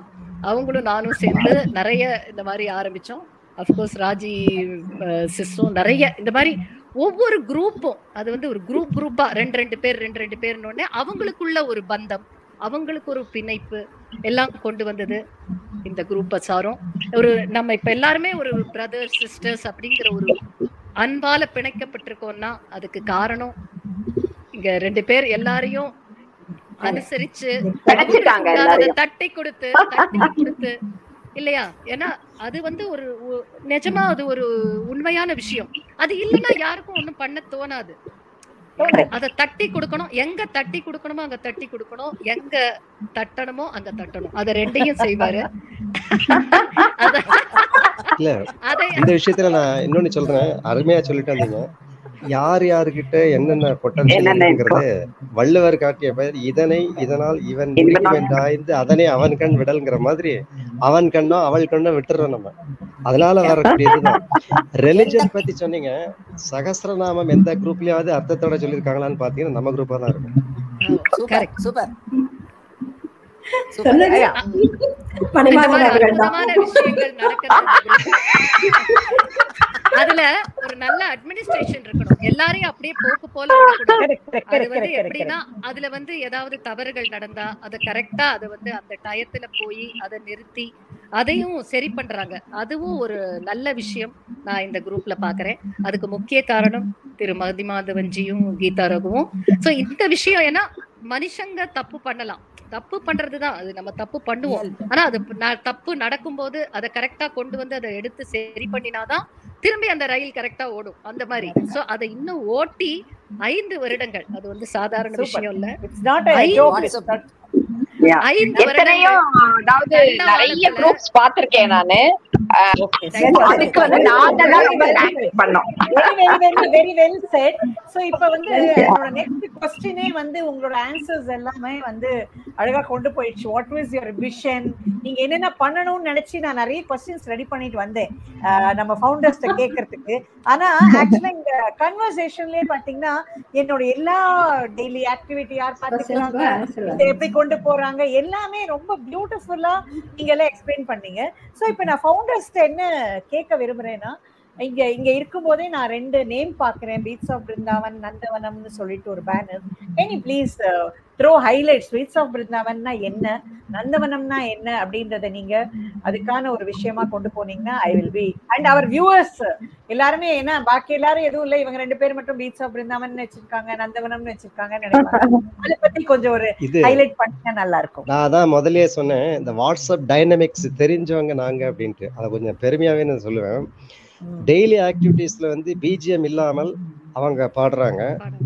அவங்களும் நானும் சேர்ந்து நிறைய இந்த மாதிரி ஆரம்பிச்சோம் அஃப்கோர்ஸ் ராஜி சிஸ்டும் நிறைய இந்த மாதிரி ஒவ்வொரு குரூப்பும் அது வந்து ஒரு குரூப் குரூப்பா ரெண்டு ரெண்டு பேர் ரெண்டு ரெண்டு பேர்னு உடனே அவங்களுக்குள்ள ஒரு பந்தம் அவங்களுக்கு ஒரு பிணைப்பு எல்லாம் கொண்டு வந்தது இந்த குரூப்பை சாரும் ஒரு நம்ம இப்ப எல்லாருமே ஒரு பிரதர் சிஸ்டர்ஸ் அப்படிங்கிற ஒரு அன்பால பிணைக்கப்பட்டிருக்கோம்னா அதுக்கு காரணம் இங்க ரெண்டு பேர் எல்லாரையும் அனுசரிச்சு கிடைச்சிட்டாங்க அவங்களுக்கு எல்லாரையும். அதை தட்டி கொடுத்து தட்டி கொடுத்து இல்லையா ஏன்னா அது வந்து ஒரு ஒ- நிஜமா அது ஒரு உண்மையான விஷயம் அது இல்லைன்னா யாருக்கும் ஒண்ணும் பண்ண தோணாது அத தட்டி கொடுக்கணும் எங்க தட்டி கொடுக்கணுமோ அங்க தட்டி கொடுக்கணும் எங்க தட்டணுமோ அங்க தட்டணும் அத ரெண்டையும் செய்வாரு அத- இல்ல அதை இந்த விஷயத்துல நான் இன்னொன்னு சொல்றேன் அருமையா சொல்லிட்டு வந்தீங்க யார் யாருக்கிட்ட என்னென்ன பொட்டன்ஷியல் என்னென்ன இருக்குங்கிறது வள்ளுவர் காட்டிய பெயர் இதனை இதனால் இவன் இதனால் முடிக்கும் என்றாய்ந்து அதனை அவன் கண் விடல்ங்கிற மாதிரி அவன் கண்ணோ அவள் கண்ணோ விட்டுறோம் நம்ம அதனால வரக்கூடியதுதான் ரெலிஜன் பத்தி சொன்னீங்க சகஸ்ரநாமம் எந்த குரூப்லயாவது அர்த்தத்தோட சொல்லியிருக்காங்களான்னு பாத்தீங்கன்னா நம்ம குரூப்பா தான் இருக்கும் சூப்பர் Correct. சூப்பர் சொன்னது ஐயா. இந்த பணிமாறன் மாதிரி அவர்கள் தான் அற்புதமான விஷயங்கள் நடக்கிறது அதுல ஒரு நல்ல அட்மினிஸ்ட்ரேஷன் இருக்கணும் எல்லாரையும் அப்படியே போக்கு போல விடக்கூடாது Correct, correct, அது correct, வந்து correct, correct, எப்படின்னா அதுல வந்து ஏதாவது தவறுகள் நடந்தா அதை கரெக்டா அதை வந்து அந்த டயத்துல போய் அதை நிறுத்தி அதையும் சரி பண்றாங்க அதுவும் ஒரு நல்ல விஷயம் நான் இந்த குரூப்ல பாக்குறேன் அதுக்கு முக்கிய காரணம் திரு மதிமாதவன்ஜியும் கீதா ரகுவும் சோ இந்த விஷயம் ஏன்னா மனுஷங்க தப்பு பண்ணலாம் தப்பு பண்றதுதான் அது நம்ம தப்பு பண்ணுவோம் ஆனா அது ந- தப்பு நடக்கும்போது அதை கரெக்டா கொண்டு வந்து அதை எடுத்து சரி பண்ணினாதான் திரும்பி அந்த ரயில் கரெக்டா ஓடும் அந்த மாதிரி சோ அதை இன்னும் ஓட்டி ஐந்து வருடங்கள் அது வந்து சாதாரண Super. விஷயம் இல்ல It's not a I- joke. What's It's up? not- ஐந்து எத்தனையோ வருடங்கள் அதாவது நல்ல நிறைய வாழ்க்கையில- குரூப்ஸ் பாத்திருக்கேன் நானு Okay, Thank super. you. அதுக்கு வந்து நாங்க தான் ரொம்ப தேங்க்ஸ் பண்ணோம் very very very very well said so இப்போ வந்து என்னோட நெக்ஸ்ட் கொஸ்டினே வந்து உங்களோட ஆன்சர்ஸ் எல்லாமே வந்து அழகா கொண்டு போயிடுச்சு வாட் வாஸ் யுவர் விஷன் நீங்க என்னென்ன பண்ணணும்னு நினைச்சு நான் நிறைய கொஸ்டின்ஸ் ரெடி பண்ணிட்டு வந்தேன் ஆஹ் நம்ம ஃபவுண்டர்ஸ்ட கேட்கறதுக்கு ஆனா ஆக்சுவலா இந்த கன்வர்சேஷன்லயே பாத்தீங்கன்னா என்னோட எல்லா டெய்லி ஆக்டிவிட்டி யார் பாத்துக்கிறாங்க இதை எப்படி கொண்டு போறாங்க எல்லாமே ரொம்ப பியூட்டிஃபுல்லா நீங்க எல்லாம் எக்ஸ்பிளைன் பண்ணீங்க சோ இப்போ நான் ஃபவுண்டர்ஸ்ட என்ன கேட்க விரும்புறேன்னா இங்க இங்க இருக்கும்போதே நான் ரெண்டு நேம் பாக்குறேன் பீட்ஸ் ஆஃப் பிருந்தாவன் நந்தவனம்னு சொல்லிட்டு ஒரு banner can you please throw highlights beats of பிருந்தாவன்னா என்ன நந்தவனம்னா என்ன அப்படின்றத நீங்க அதுக்கான ஒரு விஷயமா கொண்டு போனீங்கன்னா I will be and our viewers எல்லாருமே என்ன பாக்கி எல்லாரும் எதுவும் இல்லை இவங்க ரெண்டு பேர் மட்டும் பீட்ஸ் ஆஃப் பிருந்தாவன் வச்சிருக்காங்க நந்தவனம்னு வச்சிருக்காங்கன்னு நினைப்பாங்க அதை பத்தி கொஞ்சம் ஒரு இது ஹைலைட் பண்ணா நல்லா இருக்கும் நான் அதான் முதல்லயே சொன்னேன் இந்த வாட்ஸ்அப் டைனமிக்ஸ் தெரிஞ்சவங்க நாங்க அப்படின்ட்டு அதை கொஞ்சம் பெருமையாவே நான் சொல்லுவேன் டெய்லி ஆக்டிவிட்டீஸ்ல வந்து பிஜிஎம் இல்லாமல் அவங்க பாடுறாங்க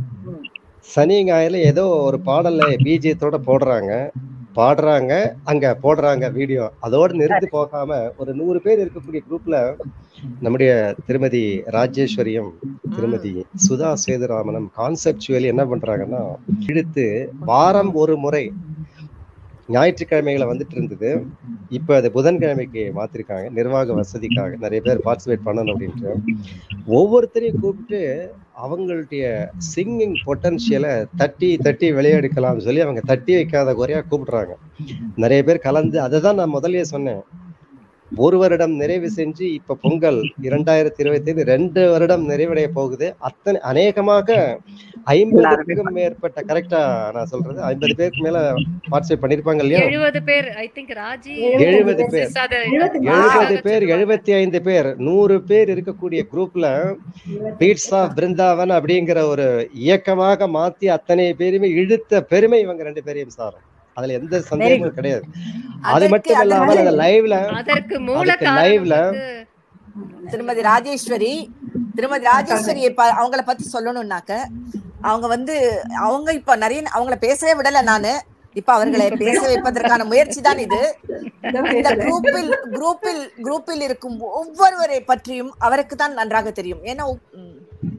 சனி ஞாயிறுல ஏதோ ஒரு பாடல்ல பிஜிஎத்தோட போடுறாங்க பாடுறாங்க அங்க போடுறாங்க வீடியோ அதோட நிறுத்தி போகாம ஒரு நூறு பேர் இருக்கக்கூடிய குரூப்ல நம்முடைய திருமதி ராஜேஸ்வரியும் திருமதி சுதா சேதுராமனும் கான்செப்டுவலி என்ன பண்றாங்கன்னா இழுத்து வாரம் ஒரு முறை ஞாயிற்றுக்கிழமைகளை வந்துட்டு இருந்தது இப்ப அது புதன்கிழமைக்கு மாத்திருக்காங்க நிர்வாக வசதிக்காக நிறைய பேர் பார்ட்டிசிபேட் பண்ணணும் அப்படின்ட்டு ஒவ்வொருத்தரையும் கூப்பிட்டு அவங்களுடைய சிங்கிங் பொட்டன்ஷியலை தட்டி தட்டி விளையாடிக்கலாம்னு சொல்லி அவங்க தட்டி வைக்காத குறையா கூப்பிடுறாங்க நிறைய பேர் கலந்து அதை தான் நான் முதல்லயே சொன்னேன் ஒரு வருடம் நிறைவு செஞ்சு இப்ப பொங்கல் இரண்டாயிரத்தி இருபத்தி ஐந்து ரெண்டு வருடம் நிறைவடைய போகுது அத்தனை அநேகமாக ஐம்பதுக்கும் மேற்பட்ட கரெக்டா நான் சொல்றது ஐம்பது பேருக்கு மேல பார்ட்டிசிபேட் பண்ணிருப்பாங்க இல்லையா எழுபது பேர் ஐ திங்க் ராஜி எழுபது பேர் Sis அதை எழுபது பேர் எழுபத்தி ஐந்து பேர் நூறு பேர் இருக்கக்கூடிய குரூப்ல பீட்ஸ் ஆஃப் பிருந்தாவன் அப்படிங்கிற ஒரு இயக்கமாக மாத்தி அத்தனை பேருமே இழுத்த பெருமை இவங்க ரெண்டு பேரையும் சாரும் அதுல எந்த சந்தேகமும் கிடையாது அது அதற்கு- மட்டும் இல்லாமல் அதற்கு அந்த லைவ்ல அதற்கு மூல அதுக்கு காரணம் liveல வந்து திருமதி ராஜேஸ்வரி திருமதி ராஜேஸ்வரி இப்ப அவங்கள பத்தி சொல்லணும்னாக்க அவங்க வந்து அவங்க இப்ப நிறைய அவங்கள பேசவே விடல நானு இப்ப அவர்களை பேச வைப்பதற்கான முயற்சி தான் இது இந்த குரூப்பில் குரூப்பில் குரூப்பில் இருக்கும் ஒவ்வொருவரை பற்றியும் அவருக்கு தான் நன்றாக தெரியும் ஏன்னா ம்,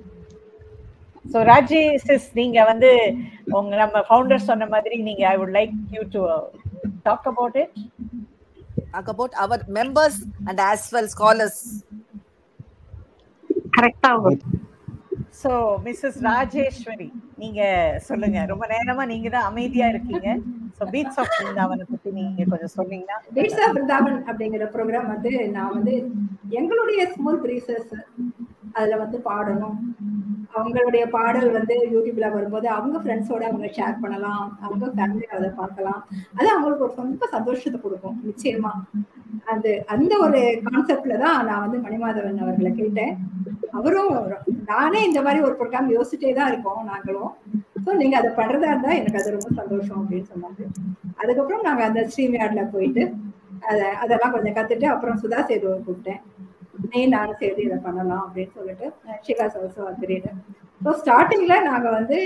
ஸோ ராஜி சிஸ் நீங்க வந்து உங்க நம்ம ஃபவுண்டர் சொன்ன மாதிரி நீங்க I would like you to talk about it talk about our members and as well scholars கரெக்டா சோ மிஸ்ஸஸ் ராஜேஸ்வரி நீங்க சொல்லுங்க ரொம்ப நேரமா நீங்க தான் அமைதியா இருக்கீங்க சோ பீட்ஸ் ஆஃப் பிருந்தாவனை பத்தி நீங்க கொஞ்சம் சொன்னீங்கன்னா பீட்ஸ் ஆஃப் பிருந்தாவன் அப்படிங்கிற ப்ரோக்ராம் வந்து நான் வந்து எங்களுடைய ஸ்மால் பிரீசஸ் அதுல வந்து பாடணும் அவங்களுடைய பாடல் வந்து யூடியூப்ல வரும்போது அவங்க ஃப்ரெண்ட்ஸோட அவங்க ஷேர் பண்ணலாம் அவங்க ஃபேமிலியை அதை பார்க்கலாம் அது அவங்களுக்கு ஒரு ரொம்ப சந்தோஷத்தை கொடுக்கும் நிச்சயமா அது அந்த ஒரு கான்செப்ட்ல தான் நான் வந்து மணிமாதவன் அவர்களை கேட்டேன் அவரும் நானே இந்த மாதிரி ஒரு ப்ரோக்ராம் யோசிச்சுட்டே தான் இருக்கோம் நாங்களும் ஸோ நீங்க அதை பண்றதா இருந்தா எனக்கு அது ரொம்ப சந்தோஷம் அப்படின்னு சொன்னாங்க அதுக்கப்புறம் நாங்க அந்த ஸ்ட்ரீம்யார்ட்ல போயிட்டு அதை அதெல்லாம் கொஞ்சம் கத்துட்டு அப்புறம் சுதா சேதுவை கூப்பிட்டேன் நீ நானும் சேர்ந்து இதை பண்ணலாம் அப்படின்னு சொல்லிட்டு ஷிகா சோசோ அக்ரீடு ஸோ ஸ்டார்டிங்ல நாங்க வந்து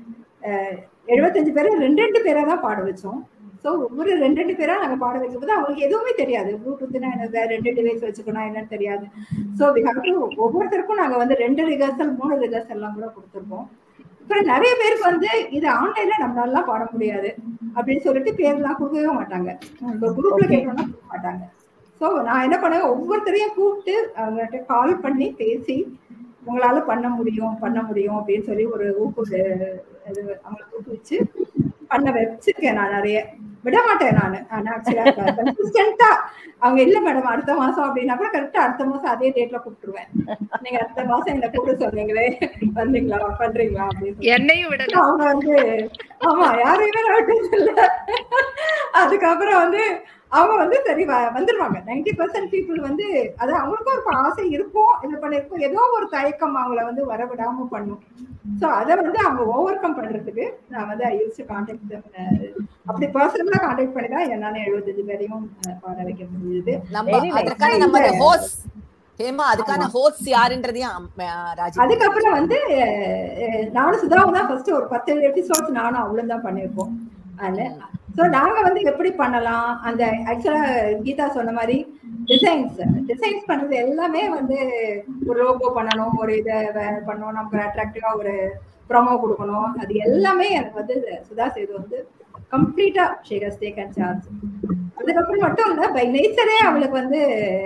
அஹ், எழுபத்தஞ்சு பேரை ரெண்டு ரெண்டு பேரா தான் பாட வச்சோம் ஸோ ஒவ்வொரு ரெண்டு ரெண்டு பேரா நாங்க பாட வைக்கும்போது அவங்களுக்கு எதுவுமே தெரியாது ப்ளூடூத்னா என்னது ரெண்டு டிவைஸ் வச்சுக்கணும் என்னன்னு தெரியாது ஸோ வி ஹவ் டு ஒவ்வொருத்தருக்கும் நாங்க வந்து ரெண்டு ரிகர்சல் மூணு ரிகர்சல் எல்லாம் கூட கொடுத்துருக்கோம் அப்புறம் நிறைய பேருக்கு வந்து இது ஆன்லைன்ல நம்மளால பாட முடியாது அப்படின்னு சொல்லிட்டு பேர்லாம் கொடுக்கவே மாட்டாங்க இப்போ குரூப்ல கேட்டோம்னா கொடுக்க மாட்டாங்க ஸோ நான் என்ன பண்ணுவேன் ஒவ்வொருத்தரையும் கூப்பிட்டு அவங்ககிட்ட கால் பண்ணி பேசி உங்களால பண்ண முடியும் பண்ண முடியும் அப்படின்னு சொல்லி ஒரு ஊக்கு இது அவங்களை ஊக்குவிச்சு பண்ண வச்சிருக்கேன் நான் நிறைய விட மாட்டேன் நான் நான் ஆக்சுவலா கன்சிஸ்டன்டா அவங்க இல்ல மேடம் அடுத்த மாசம் அப்படின்னா கூட கரெக்டா அடுத்த மாசம் அதே டேட்ல கூப்பிட்டுருவேன் நீங்க அடுத்த மாசம் என்ன கூப்பிட்டு சொன்னீங்களே வந்தீங்களா பண்றீங்களா அப்படின்னு சொல்லி. என்னையும் விடல அவங்க வந்து ஆமா யாரையுமே நான் விட்டது இல்ல அதுக்கப்புறம் வந்து அவங்க வந்து சரி வ- வந்துருவாங்க நைன்டி பர்சன்ட் பீப்புள் வந்து அது அவங்களுக்கும் ஒரு ஆசை இருக்கும் இது பண்ணிருக்கும் ஏதோ ஒரு தயக்கம் அவங்கள வந்து வர விடாம பண்ணும் ஸோ அதை வந்து அவங்க ஓவர் கம் பண்றதுக்கு நான் வந்து ஐ யூஸ் கான்டாக்ட் அப்படி பர்சனலா கான்டாக்ட் பண்ணி தான் என்னால எழுபத்தஞ்சு பேரையும் அஹ், பாட வைக்க முடியுது நம்ம Very nice. அதற்கான நம்ம ஹோஸ்ட் ஹேமா அதுக்கான ஹோஸ்ட் யாருன்றதையும் அம்- ராஜி அதுக்கப்புறம் வந்து அஹ், நானும் சுதாவும் தான் ஃபர்ஸ்ட் ஒரு பத்து எபிசோட்ஸ் நானும் அவளும் தான் பண்ணியிருக்கோம் அதுல ஸோ நாங்க வந்து எப்படி பண்ணலாம் அந்த ஆக்சுவலா கீதா சொன்ன மாதிரி டிசைன்ஸ் டிசைன்ஸ் பண்றது எல்லாமே வந்து ஒரு லோகோ பண்ணணும் ஒரு இதை வே- பண்ணணும் நமக்கு அட்ராக்டிவா ஒரு ப்ரோமோ கொடுக்கணும் அது எல்லாமே எனக்கு வந்து சுதா சேது வந்து கம்ப்ளீட்டா ஷேகஸ் டேக் அண்ட் சார்ஜ் அதுக்கப்புறம் மட்டும் இல்ல பை நேச்சரே அவளுக்கு வந்து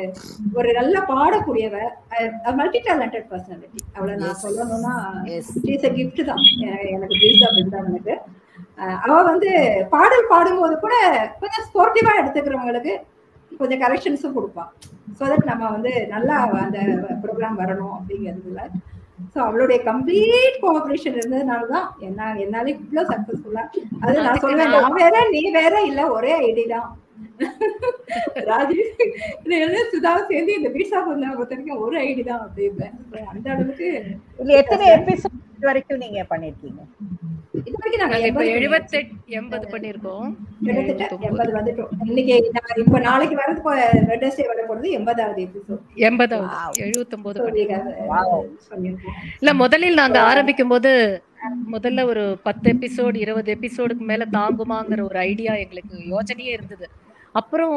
ஒரு நல்ல பாடக்கூடியவ மல்டி டேலண்டட் பர்சனாலிட்டி அவளை நான் Yes. சொல்லணும்னா எஸ் இஸ் அ கிஃப்ட் தான் எ- எனக்கு பீஸா பிருந்தாவனுக்கு அஹ் அவ வந்து பாடல் பாடும்போது கூட கொஞ்சம் ஸ்போர்ட்டிவா எடுத்துக்கிறவங்களுக்கு கொஞ்சம் கரெக்ஷன்ஸும் கொடுப்பான் ஸோ தட் நம்ம வந்து நல்லா அந்த ப்ரோக்ராம் வரணும் அப்படிங்கிறதுல ஸோ அவளுடைய கம்ப்ளீட் கோஆபரேஷன் இருந்ததுனால தான் என்ன என்னால இவ்வளோ சக்சஸ்ஃபுல்லா அது நான் சொல்லுவேன் நான் வேற நீ வேற இல்ல ஒரே ஐடி தான் ராஜேஷ் இது என்ன சுதாவும் சேர்ந்து இந்த பீட்சா பொருளை பொறுத்த வரைக்கும் ஒரு ஐடி தான் அப்படிம்பேன் So அந்த அளவுக்கு இல்ல எத்தனை எபிசோட் வரைக்கும் நீங்க பண்ணிருக்கீங்க இது வரைக்கும் நாங்க நாங்க இப்ப எண்பது எழுபத்தெட்டு எண்பது பண்ணிருக்கோம் கிட்டத்தட்ட எழுபத்தொன்பது. எண்பது வந்துட்டோம் இன்னைக்கு நான் இப்ப நாளைக்கு வரது வெட்னஸ்டே வர போறது எண்பதாவது எபிசோட் எண்பதாவது எழுபத்தொன்பது பண்ணிருக்கோம். பண்ணிருக்கோம் இல்ல முதலில் நாங்க ஆரம்பிக்கும் போது முதல்ல ஒரு பத்து எபிசோடு இருபது எபிசோடுக்கு மேல தாங்குமாங்கிற ஒரு ஐடியா எங்களுக்கு யோசனையே இருந்தது அப்புறம்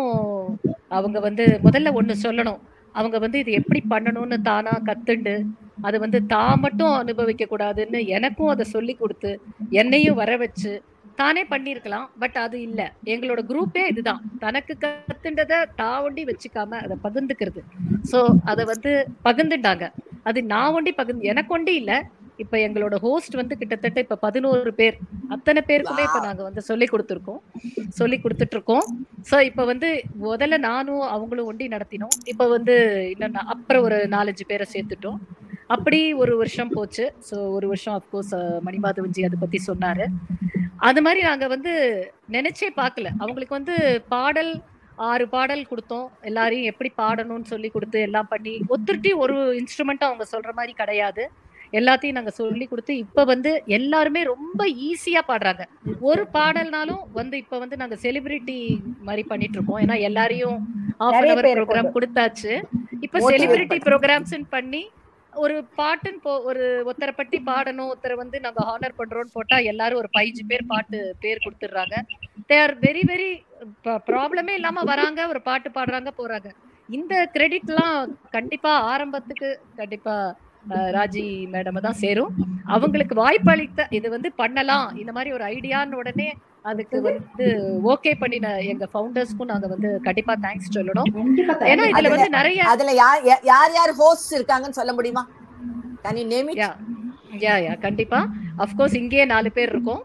அவங்க வந்து முதல்ல ஒண்ணு சொல்லணும் அவங்க வந்து இது எப்படி பண்ணணும்னு தானா கத்துண்டு அது வந்து தான் மட்டும் அனுபவிக்க கூடாதுன்னு எனக்கும் அதை சொல்லி கொடுத்து என்னையும் வர வச்சு தானே பண்ணியிருக்கலாம் பட் அது இல்ல எங்களோட குரூப்பே இதுதான் தனக்கு கத்துண்டதை தான் ஒண்டி வச்சுக்காம அதை பகிர்ந்துக்கிறது சோ அதை வந்து பகிர்ந்துட்டாங்க அது நான் ஒண்டி பகிர்ந்து எனக்கு ஒண்டி இல்ல இப்ப எங்களோட ஹோஸ்ட் வந்து கிட்டத்தட்ட இப்ப பதினோரு பேர் அத்தனை பேருக்குமே இப்ப நாங்க வந்து சொல்லி கொடுத்துருக்கோம் சொல்லி கொடுத்துட்டு இருக்கோம் சோ இப்ப வந்து முதல்ல நானும் அவங்களும் ஒண்டி நடத்தினோம் இப்ப வந்து இன்னும் நா- அப்புறம் ஒரு நாலஞ்சு பேரை சேர்த்துட்டோம் அப்படி ஒரு வருஷம் போச்சு சோ ஒரு வருஷம் அப்கோர்ஸ் மணிமாதவன்ஜி அதை பத்தி சொன்னாரு அது மாதிரி நாங்க வந்து நினைச்சே பார்க்கல அவங்களுக்கு வந்து பாடல் ஆறு பாடல் கொடுத்தோம் எல்லாரையும் எப்படி பாடணும்னு சொல்லி கொடுத்து எல்லாம் பண்ணி ஒத்துருட்டி ஒரு இன்ஸ்ட்ருமெண்ட்டும் அவங்க சொல்ற மாதிரி கிடையாது எல்லாத்தையும் நாங்க சொல்லி கொடுத்து இப்ப வந்து எல்லாருமே ரொம்ப ஈஸியா பாடுறாங்க ஒரு பாடல்னாலும் வந்து இப்ப வந்து நாங்க செலிபிரிட்டி மாதிரி பண்ணிட்டு இருக்கோம் ஏன்னா எல்லாரையும் half அன் நிறைய அவர் பேரை ப்ரோக்ராம் கொடுத்தாச்சு இப்ப Motivate செலிபிரிட்டி ப்ரோக்ராம்ஸ் பண்ணி ஒரு பாட்டுன்னு போ ஒரு ஒருத்தரை பத்தி பாடணும் ஒருத்தரை வந்து நாங்க ஹானர் பண்றோம்னு போட்டா எல்லாரும் ஒரு பதினஞ்சு பேர் பாட்டு பேர் கொடுத்துடுறாங்க தே ஆர் வெரி வெரி ப்ராப்ளமே இல்லாம வராங்க ஒரு பாட்டு பாடுறாங்க போறாங்க இந்த கிரெடிட்லாம் கண்டிப்பா ஆரம்பத்துக்கு கண்டிப்பா அஹ், ராஜி மேடம் தான் சேரும் அவங்களுக்கு வாய்ப்பு அளித்த இது வந்து பண்ணலாம் இந்த மாதிரி ஒரு ஐடியான்னு உடனே அதுக்கு வந்து ஓகே பண்ணின எங்க ஃபவுண்டர்ஸ்க்கும் நாங்க வந்து கண்டிப்பா தேங்க்ஸ் சொல்லணும் கண்டிப்பா ஏன்னா thank you. இதுல வந்து நிறைய அதுல யார் யா- யார் யார் ஹோஸ்ட் இருக்காங்கன்னு சொல்ல முடியுமா can you name it Yeah. Ya ya கண்டிப்பா அஃப்கோர்ஸ் இங்கேயே நாலு பேர் இருக்கோம்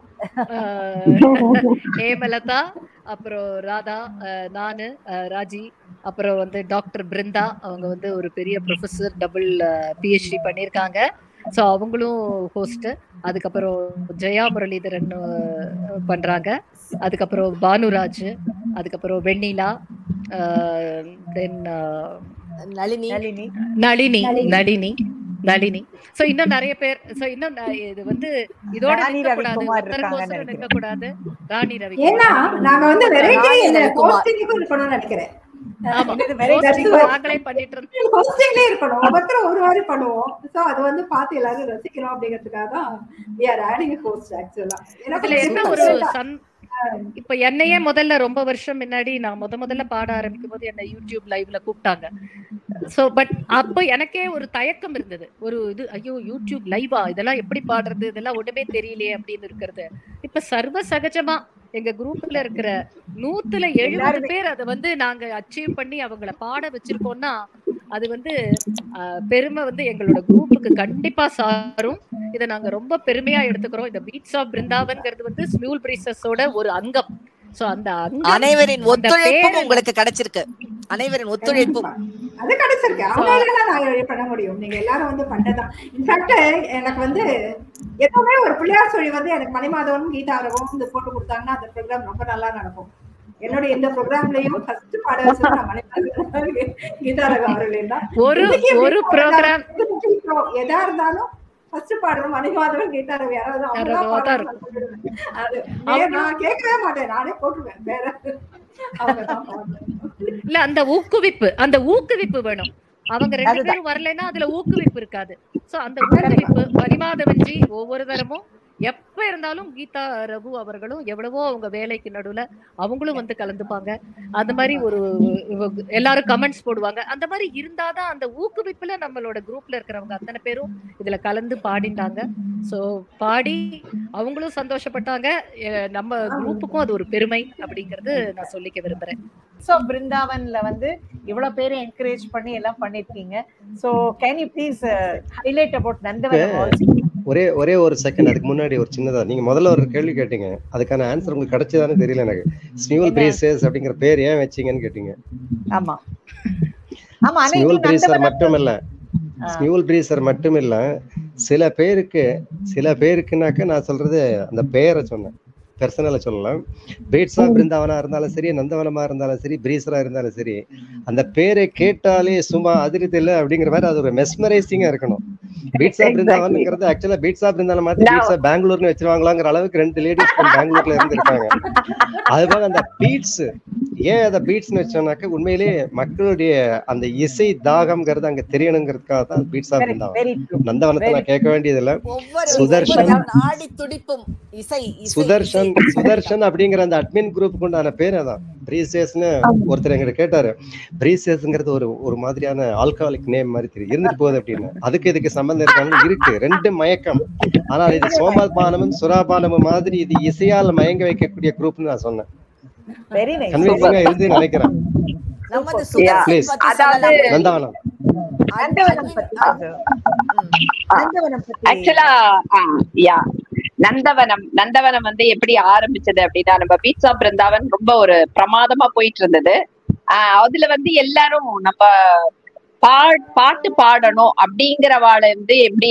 அஹ், ஹேமலதா அப்புறம் ராதா அஹ், நானு அஹ், ராஜி அப்புறம் வந்து டாக்டர் பிருந்தா அவங்க வந்து ஒரு பெரிய ப்ரொஃபஸர் டபுள் பிஹெச்டி பண்ணியிருக்காங்க ஸோ அவங்களும் ஹோஸ்ட் அதுக்கப்புறம் ஜெயா முரளிதரன் அஹ், பண்றாங்க அதுக்கப்புறம் பானுராஜ் அதுக்கப்புறம் வெண்ணிலா தென் நளினி நளினி நளினி நளினி நளினி சோ இன்னும் நிறைய பேர் சோ இன்னும் ந- இது வந்து இதோட ராணி நிக்க கூடாது ரவிக்குமார் ஒருத்தருக்கோசரம் இருக்காங்கன்னு நிக்க கூடாது ராணி ரவி ஏன்னா நாங்க வந்து வெரைட்டி ராணி இந்த ரவிக்குமார். ஹோஸ்டிங்கும் இருக்கணும்னு நினைக்கிறேன் ஆமா இது very hosting good. நாங்களே பண்ணிட்டு இருந்தோம் ஹோஸ்டிங்லேயே இருக்கணும் ஒவ்வொருத்தரும் ஒரு மாதிரி பண்ணுவோம் சோ அது வந்து பார்த்து எல்லாரும் ரசிக்கணும் அப்படிங்கிறதுக்காக தான் we are adding a host actually இதுல என்ன ஒரு எனக்கு சன் இப்ப என்னையே முதல்ல ரொம்ப வருஷம் முன்னாடி நான் முத முதல்ல பாட ஆரம்பிக்கும் போது என்ன யூடியூப் லைவ்ல கூப்பிட்டாங்க சோ பட் அப்ப எனக்கே ஒரு தயக்கம் இருந்தது ஒரு இது ஐயோ யூடியூப் லைவா இதெல்லாம் எப்படி பாடுறது இதெல்லாம் ஒண்ணுமே தெரியலையே அப்படின்னு இருக்கிறது இப்ப சர்வ சகஜமா எங்க குரூப்ல இருக்கிற நூத்துல எழுபது பேர் அதை வந்து நாங்க அச்சீவ் பண்ணி அவங்கள பாட வச்சிருக்கோம்னா அது வந்து ஆஹ், பெருமை வந்து எங்களோட குரூப்புக்கு கண்டிப்பா சாரும் இதை நாங்க ரொம்ப பெருமையா எடுத்துக்கிறோம் இந்த பீட்ஸ் ஆஃப் பிருந்தாவன்ங்கிறது வந்து ஸ்மியூல் பிரீசஸோட ஒரு அங்கம் சோ அந்த அங்கம் அனைவரின் அந்த ஒத்துழைப்பும் பேரு- உங்களுக்கு கிடைச்சிருக்கு அனைவரின் ஒத்துழைப்பும் அது கிடைச்சிருக்கு அவங்களால நான் பண்ண முடியும் நீங்க எல்லாரும் வந்து பண்ணதான் இன்ஃபேக்ட் எனக்கு வந்து எப்பவுமே ஒரு பிள்ளையார் சொல்லி வந்து எனக்கு மணிமாதவனும் கீதாரவும் இந்த போட்டு கொடுத்தாங்கன்னா அந்த ப்ரோக்ராம் ரொம்ப நல்லா நடக்கும் என்னுடைய எந்த ப்ரோக்ராம்லயும் ஃபர்ஸ்ட் பாட வச்சது நான் மணிமாதவன் கீதாரகம் அவர்களையும் தான் ஒரு இன்னைக்கு எப்படி ஒரு ப்ரோக்ராம் இப்போ எதா இருந்தாலும் ஃபர்ஸ்ட் பாடுறோம் மணிமாதவன் கீதாரகம் யாராவது அவங்க தான் யாராவது தான் பாடுறாங்க சொல்லிடுவேன். அது வே- நான் கேட்கவே மாட்டேன் நானே போட்டுருவேன் வேற அவங்க தான் பாடுறாங்க இல்ல அந்த ஊக்குவிப்பு அந்த ஊக்குவிப்பு வேணும் அவங்க ரெண்டு பேரும் வரலைன்னா அதுல ஊக்குவிப்பு இருக்காது சோ அந்த ஊக்குவிப்பு பரிமாதவன்ஜி ஒவ்வொரு தரமும் எப்ப இருந்தாலும் கீதா ரகு அவர்களும் எவ்வளவோ அவங்க வேலைக்கு நடுவுல அவங்களும் வந்து கலந்துப்பாங்க அந்த மாதிரி ஒரு இவ- எல்லாரும் கமெண்ட்ஸ் போடுவாங்க அந்த மாதிரி இருந்தாதான் அந்த ஊக்குவிப்புல நம்மளோட குரூப்ல இருக்கிறவங்க அத்தனை பேரும் இதுல கலந்து பாடிட்டாங்க சோ பாடி அவங்களும் சந்தோஷப்பட்டாங்க எ- நம்ம குரூப்புக்கும் அது ஒரு பெருமை அப்படிங்கறது நான் சொல்லிக்க விரும்புறேன் சோ பிருந்தாவன்ல வந்து இவ்வளவு பேரை என்கரேஜ் பண்ணி எல்லாம் பண்ணிருக்கீங்க so can you please highlight about Nandavanam also ஒரே ஒரே ஒரு செகண்ட் அதுக்கு முன்னாடி ஒரு சின்னதா நீங்க முதல்ல ஒரு கேள்வி கேட்டீங்க அதுக்கான ஆன்சர் உங்களுக்கு கிடைச்சதானே தெரியல எனக்கு ஸ்னியூல் என்ன? பிரேசஸ் அப்படிங்கிற பேர் ஏன் வச்சீங்கன்னு கேட்டீங்க ஆமா ஆமா ஆனா ஸ்னியூல் இது பிரீசர் நந்தவனம் மட்டும் இல்ல ஆ. ஸ்னியூல் பிரீசர் மட்டும் இல்ல சில பேருக்கு சில பேருக்குனாக்க நான் சொல்றது அந்த பெயரை சொன்னேன் பர்சனலை சொல்லலாம் பீட்ஸா பிருந்தாவனா இருந்தாலும் சரி நந்தவனமா இருந்தாலும் சரி பிரீசரா இருந்தாலும் சரி அந்த பேரை கேட்டாலே சும்மா அதிர்த்து இல்ல அப்படிங்கிற மாதிரி அது ஒரு மெஸ்மரைசிங்கா இருக்கணும் பீட்ஸா பிருந்தாவன்ங்கிறது ஆக்சுவலா பீட்ஸா பிருந்தாவனம் மாத்தி பீட்ஸா பெங்களூர்னு வச்சிருவாங்களாங்கிற அளவுக்கு ரெண்டு லேடிஸ் பெங்களூர்ல இருந்து இருக்காங்க அதுபோக அந்த பீட்ஸ் ஏன் அதை பீட்ஸ்னு வச்சோம்னாக்க உண்மையிலேயே மக்களுடைய அந்த இசை தாகம்ங்கிறது அங்க தெரியணுங்கிறதுக்காக தான் பீட்ஸா பிருந்தாவன் வெரி ட்ரூ நந்தவனத்தை நான் கேட்க வேண்டியதில்ல ஒவ்வொரு சுதர்ஷன். ஒவ்வொரு நாடி துடிப்பும் இசை இசை, சுதர்ஷன் இசை. சுதர்ஷன் அப்படிங்கிற அந்த அட்மின் குரூப்புக்கு உண்டான பேர் அதான் பிரீசேஸ்னு ஒருத்தர் எங்கிட்ட கேட்டாரு பிரீசேஸ்ங்கிறது ஒரு ஒரு மாதிரியான ஆல்கஹாலிக் நேம் மாதிரி தெரியும் இருந்துட்டு போகுது அப்படின்னு அதுக்கு இதுக்கு சம்பந்தம் இருக்காங்க இருக்கு ரெண்டு மயக்கம் ஆனால் இது சோமபானமும் சுராபானமும் மாதிரி இது இசையால் மயங்க வைக்கக்கூடிய குரூப்னு நான் சொன்னேன் வெரி நைஸ் கன்வின்சிங்கா இருந்து நினைக்கிறேன் நமது Yeah. சுதர்ஷன் Please. பத்தி அதாவது- சொல்லலாம். நந்தவனம் நந்தவனம் பத்தி கொஞ்சம். நந்தவனம் பத்தி ஆக்சுவலா யா நந்தவனம் நந்தவனம் வந்து எப்படி ஆரம்பிச்சது அப்படின்னா நம்ம பீட்சா பிருந்தாவன் ரொம்ப ஒரு பிரமாதமா போயிட்டு இருந்தது ஆஹ் அதுல வந்து எல்லாரும் நம்ம பா பாட்டு பாடணும் அப்படிங்கிறவாளை வந்து எப்படி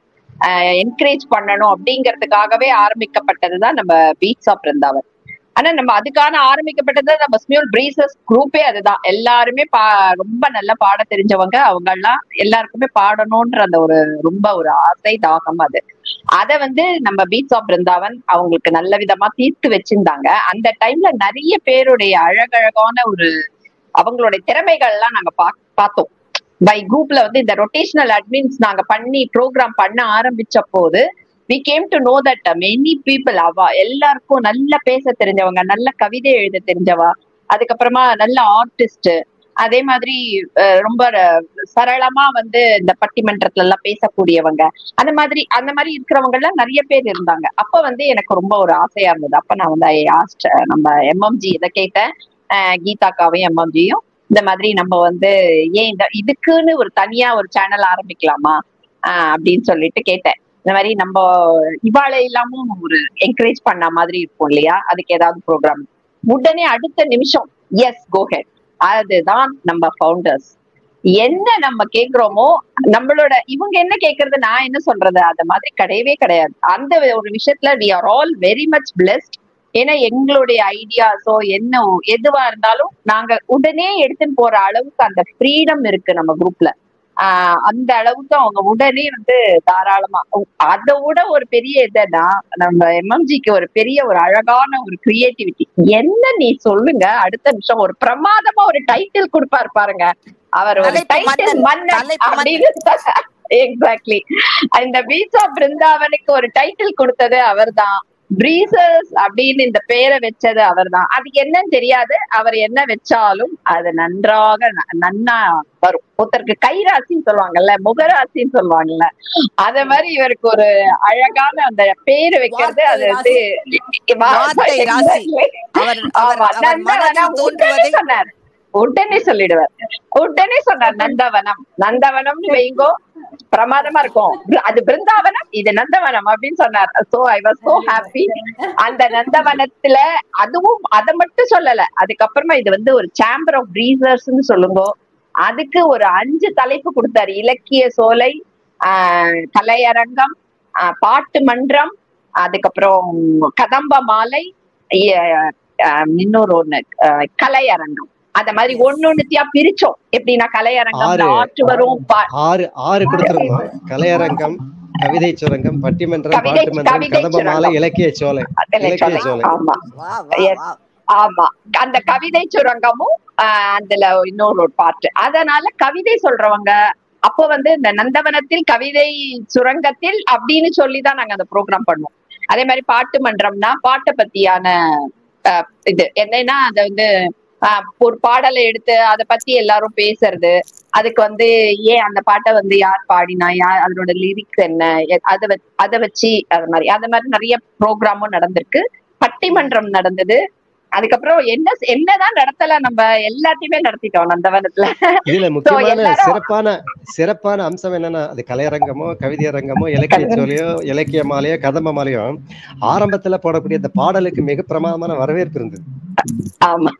என்கரேஜ் பண்ணணும் அப்படிங்கிறதுக்காகவே ஆரம்பிக்கப்பட்டதுதான் நம்ம பீட்சா பிருந்தாவன் ஆனா நம்ம அதுக்கான ஆரம்பிக்கப்பட்டது நம்ம ஸ்மியூல் பிரீசஸ் குரூப்பே அதுதான் எல்லாருமே பா ரொம்ப நல்லா பாட தெரிஞ்சவங்க அவங்க எல்லாம் எல்லாருக்குமே பாடணும்ன்ற அந்த ஒரு ரொம்ப ஒரு ஆசை தாகம் அது அத வந்து நம்ம பீட்ஸ் ஆஃப் பிருந்தாவன் அவங்களுக்கு நல்ல விதமா தீர்த்து வச்சிருந்தாங்க அந்த டைம்ல நிறைய பேருடைய அழகழகான ஒரு அவங்களுடைய திறமைகள் எல்லாம் நாங்க பா பார்த்தோம் பை குரூப்ல வந்து இந்த ரொட்டேஷனல் அட்மின்ஸ் நாங்க பண்ணி ப்ரோக்ராம் பண்ண ஆரம்பிச்ச போது we came to know that many people அவ எல்லாருக்கும் நல்ல பேச தெரிஞ்சவங்க நல்ல கவிதை எழுத தெரிஞ்சவா அதுக்கப்புறமா நல்ல ஆர்டிஸ்ட் அதே மாதிரி அஹ், ரொம்ப ர- சரளமா வந்து இந்த பட்டிமன்றத்துல எல்லாம் பேசக்கூடியவங்க அந்த மாதிரி அந்த மாதிரி இருக்கிறவங்க எல்லாம் நிறைய பேர் இருந்தாங்க அப்ப வந்து எனக்கு ரொம்ப ஒரு ஆசையா இருந்தது அப்ப நான் வந்து I asked, அஹ், நம்ம எம்எம்ஜி இதை கேட்டேன் அஹ், கீதாக்காவையும் எம்எம்ஜியும் இந்த மாதிரி நம்ம வந்து ஏன் இந்த இதுக்குன்னு ஒரு தனியா ஒரு சேனல் ஆரம்பிக்கலாமா ஆஹ் அப்படின்னு சொல்லிட்டு கேட்டேன் இந்த மாதிரி நம்ம இவாளை இல்லாமும் ஒரு என்கரேஜ் பண்ண மாதிரி இருக்கும் இல்லையா அதுக்கு ஏதாவது ப்ரோக்ராம் உடனே அடுத்த நிமிஷம் எஸ் கோஹெட் அதுதான் நம்ம ஃபவுண்டர்ஸ் என்ன நம்ம கேக்குறோமோ நம்மளோட இவங்க என்ன கேக்குறது நான் என்ன சொல்றது அந்த மாதிரி கிடையவே கிடையாது அந்த ஒரு விஷயத்துல we are all very much blessed ஏன்னா எங்களுடைய ஐடியாஸோ என்ன எதுவா இருந்தாலும் நாங்க உடனே எடுத்துன்னு போற அளவுக்கு அந்த ஃப்ரீடம் இருக்கு நம்ம குரூப்ல ஆஹ் அந்த அளவுக்கு அவங்க உடனே வந்து தாராளமா அதை விட ஒரு பெரிய இதுன்னா நம்ம எம்எம்ஜிக்கு ஒரு பெரிய ஒரு அழகான ஒரு கிரியேட்டிவிட்டி என்ன நீ சொல்லுங்க அடுத்த நிமிஷம் ஒரு பிரமாதமா ஒரு டைட்டில் கொடுப்பாரு பாருங்க அவர் ஒரு தலைப்பு டைட்டில் மன்னன், மன்னன் தலைப்பு மன்னன். அப்படின்னு எக்ஸாக்ட்லி இந்த பீச் ஆஃப் பிருந்தாவனுக்கு ஒரு டைட்டில் கொடுத்தது அவர்தான் பிரீசஸ் அப்படின்னு இந்த பேரை வச்சது அவர்தான் அதுக்கு என்னன்னு தெரியாது அவர் என்ன வச்சாலும் அது நன்றாக ந- நன்னா வரும் ஒருத்தருக்கு கைராசின்னு சொல்லுவாங்கல்ல முகராசின்னு சொல்லுவாங்கல்ல அத மாதிரி இவருக்கு ஒரு அழகான அந்த பேரு வைக்கிறது அது வந்து வார்த்தை ராசி. அவர் அவர் ஆமா, அவர் நந்தவனம் மனதில் உடனே தோன்றுவதை சொன்னார் உடனே சொல்லிடுவார் உடனே சொன்னார் நந்தவனம் நந்தவனம்னு வைங்கோ பிரமாதமா இருக்கும் அது பிருந்தாவனம் இது நந்தவனம் அப்படின்னு சொன்னார் so I was so happy அந்த நந்தவனத்துல அதுவும் அதை மட்டும் சொல்லல அதுக்கப்புறமா இது வந்து ஒரு சேம்பர் ஆஃப் பிரீசர்ஸ்னு சொல்லுங்க அதுக்கு ஒரு அஞ்சு தலைப்பு கொடுத்தாரு இலக்கிய சோலை ஆஹ் கலையரங்கம் ஆஹ் பாட்டு மன்றம் அதுக்கப்புறம் கதம்ப மாலை இ- ஆஹ் இன்னொரு ஒண்ணு ஆஹ் கலையரங்கம் அந்த மாதிரி ஒன்னொன்னுத்தியா பிரிச்சோம் எப்படின்னா கலையரங்கம் ஆறு. நாட்டு வரும் பா- ஆறு ஆறு கொடுத்திருந்தோம் கலையரங்கம் கவிதை சுரங்கம் பட்டிமன்றம் கவிதை- பாட்டுமன்றம் கவிதை கதம்ப மாலை சுரங்கம். இலக்கிய சோலை இலக்கிய கலை- சோலை. ஆமா வா வா Yes. வா ஆமா அந்த கவிதை சுரங்கமும் ஆஹ் அதுல இன்னொரு ஒரு பாட்டு அதனால கவிதை சொல்றவங்க அப்போ வந்து இந்த நந்தவனத்தில் கவிதை சுரங்கத்தில் அப்படின்னு சொல்லிதான் நாங்க அந்த ப்ரோக்ராம் பண்ணுவோம் அதே மாதிரி பாட்டு மன்றம்னா பாட்டை பத்தியான ஆஹ் இது என்னன்னா அத வந்து ஆஹ் ஒரு பாடலை எடுத்து அதை பத்தி எல்லாரும் பேசுறது அதுக்கு வந்து ஏன் அந்த பாட்டை வந்து யார் பாடினா யார் அதனோட லிரிக்ஸ் என்ன எ- அதை வ- அதை வச்சு அது மாதிரி அது மாதிரி நிறைய ப்ரோக்ராமும் நடந்திருக்கு பட்டிமன்றம் நடந்தது அதுக்கப்புறம் என்ன என்னதான் நடத்தல நம்ம எல்லாத்தையுமே நடத்திட்டோம் நந்தவனத்துல இதுல முக்கியமான எல்லாரும் சிறப்பான சிறப்பான அம்சம் என்னன்னா அது கலையரங்கமோ கவிதையரங்கமோ இலக்கிய சோலையோ இலக்கிய மாலையோ கதம்ப மாலையோ ஆரம்பத்துல போடக்கூடிய அந்த பாடலுக்கு மிக பிரமாதமான வரவேற்பு இருந்தது ஆமா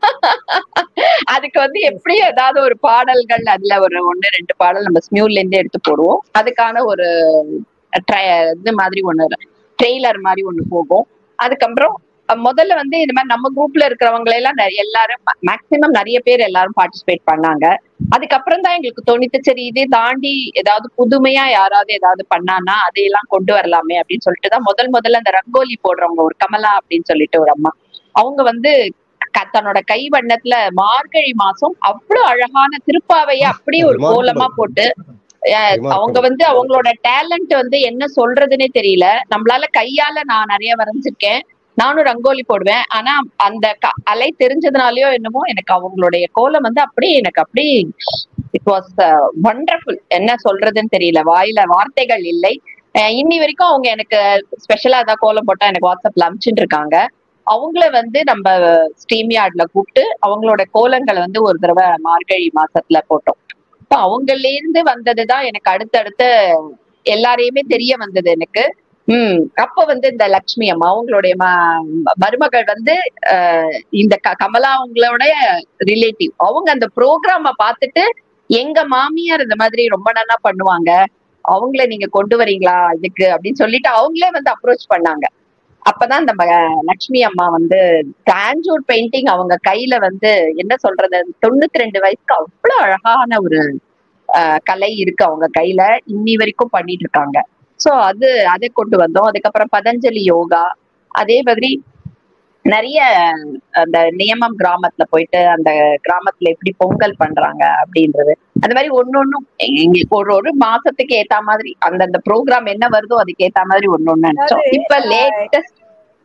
அதுக்கு வந்து எப்படியும் ஏதாவது ஒரு பாடல்கள் அதுல ஒரு ஒண்ணு ரெண்டு பாடல் நம்ம ஸ்மியூல்ல இருந்து எடுத்து போடுவோம் அதுக்கான ஒரு tri- இது மாதிரி ஒண்ணு ட்ரெய்லர் மாதிரி ஒண்ணு போகும் அதுக்கப்புறம் அஹ், முதல்ல வந்து இந்த மாதிரி நம்ம குரூப்ல இருக்கிறவங்க எல்லாம் நிறைய- எல்லாரும் மேக்சிமம் நிறைய பேர் எல்லாரும் பார்ட்டிசிபேட் பண்ணாங்க அதுக்கப்புறம் தான் எங்களுக்கு தோணித்து சரி இதே தாண்டி ஏதாவது புதுமையா யாராவது ஏதாவது பண்ணானா அதையெல்லாம் கொண்டு வரலாமே அப்படின்னு சொல்லிட்டு தான் முதல் முதல்ல அந்த ரங்கோலி போடுறவங்க ஒரு கமலா அப்படின்னு சொல்லிட்டு ஒரு அம்மா அவங்க வந்து க- தன்னோட கை வண்ணத்துல மார்கழி மாசம் அவ்வளவு அழகான திருப்பாவைய அப்படியே ஒரு Remarkable. கோலமா போட்டு அஹ், Remarkable. அவங்க வந்து அவங்களோட டேலண்ட் வந்து என்ன சொல்றதுன்னே தெரியல நம்மளால கையால நான் நிறைய வரைஞ்சிருக்கேன் நானும் ரங்கோலி போடுவேன் ஆனா அந்த க- அலை தெரிஞ்சதுனாலயோ என்னமோ எனக்கு அவங்களுடைய கோலம் வந்து அப்படியே எனக்கு அப்படியே இட் வாஸ் வண்டர்ஃபுல் என்ன சொல்றதுன்னு தெரியல வாயில வார்த்தைகள் இல்லை அஹ் இன்னி வரைக்கும் அவங்க எனக்கு ஸ்பெஷலா ஏதாவது கோலம் போட்டா எனக்கு வாட்ஸ்அப்ல அனுப்பிச்சுட்டு இருக்காங்க அவங்கள வந்து நம்ம ஸ்ட்ரீம் யார்ட்ல கூப்பிட்டு அவங்களோட கோலங்களை வந்து ஒரு தடவை மார்கழி மாசத்துல போட்டோம் அப்ப அவங்கல இருந்து வந்ததுதான் எனக்கு அடுத்தடுத்த எல்லாரையுமே தெரிய வந்தது எனக்கு உம் அப்ப வந்து இந்த லக்ஷ்மி அம்மா அவங்களுடைய ம- மருமகள் வந்து அஹ், இந்த க- கமலா அவங்களோட ரிலேட்டிவ் அவங்க அந்த ப்ரோக்ராம பார்த்துட்டு எங்க மாமியார் இந்த மாதிரி ரொம்ப நல்லா பண்ணுவாங்க அவங்கள நீங்க கொண்டு வரீங்களா இதுக்கு அப்படின்னு சொல்லிட்டு அவங்களே வந்து அப்ரோச் பண்ணாங்க அப்பதான் நம்ம லக்ஷ்மி அம்மா வந்து தாஞ்சூர் பெயிண்டிங் அவங்க கையில வந்து என்ன சொல்றது தொண்ணூத்தி ரெண்டு வயசுக்கு அவ்வளவு அழகான ஒரு அஹ், கலை இருக்கு அவங்க கையில இன்னி வரைக்கும் பண்ணிட்டு இருக்காங்க சோ அது அதை கொண்டு வந்தோம் அதுக்கப்புறம் பதஞ்சலி யோகா அதே மாதிரி நிறைய அந்த நியமம் கிராமத்துல போயிட்டு அந்த கிராமத்துல எப்படி பொங்கல் பண்றாங்க அப்படின்றது அந்த மாதிரி ஒன்னொன்னும் எங்களுக்கு ஒரு ஒரு மாசத்துக்கு ஏத்த மாதிரி அந்தந்த ப்ரோக்ராம் என்ன வருதோ அதுக்கு ஏத்த மாதிரி ஒன்னொன்னு நினைச்சோம் அதாவது, இப்ப லேட்டஸ்ட்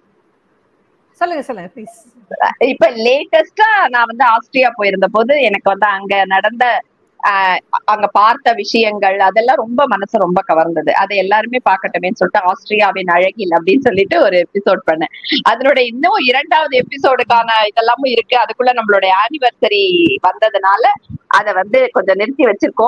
சொல்லுங்க சொல்லுங்க ப்ளீஸ் இப்ப லேட்டஸ்டா நான் வந்து ஆஸ்திரியா போயிருந்த போது எனக்கு வந்து அங்க நடந்த ஆஹ் அங்க பார்த்த விஷயங்கள் அதெல்லாம் ரொம்ப மனசு ரொம்ப கவர்ந்தது அதை எல்லாருமே பார்க்கட்டுமேன்னு சொல்லிட்டு ஆஸ்திரியாவின் அழகில் அப்படின்னு சொல்லிட்டு ஒரு எபிசோட் பண்ணேன் அதனோட இன்னும் இரண்டாவது எபிசோடுக்கான இதெல்லாமும் இருக்கு அதுக்குள்ள நம்மளுடைய ஆனிவர்சரி வந்ததுனால அதை வந்து கொஞ்சம் நிறுத்தி வச்சிருக்கோம்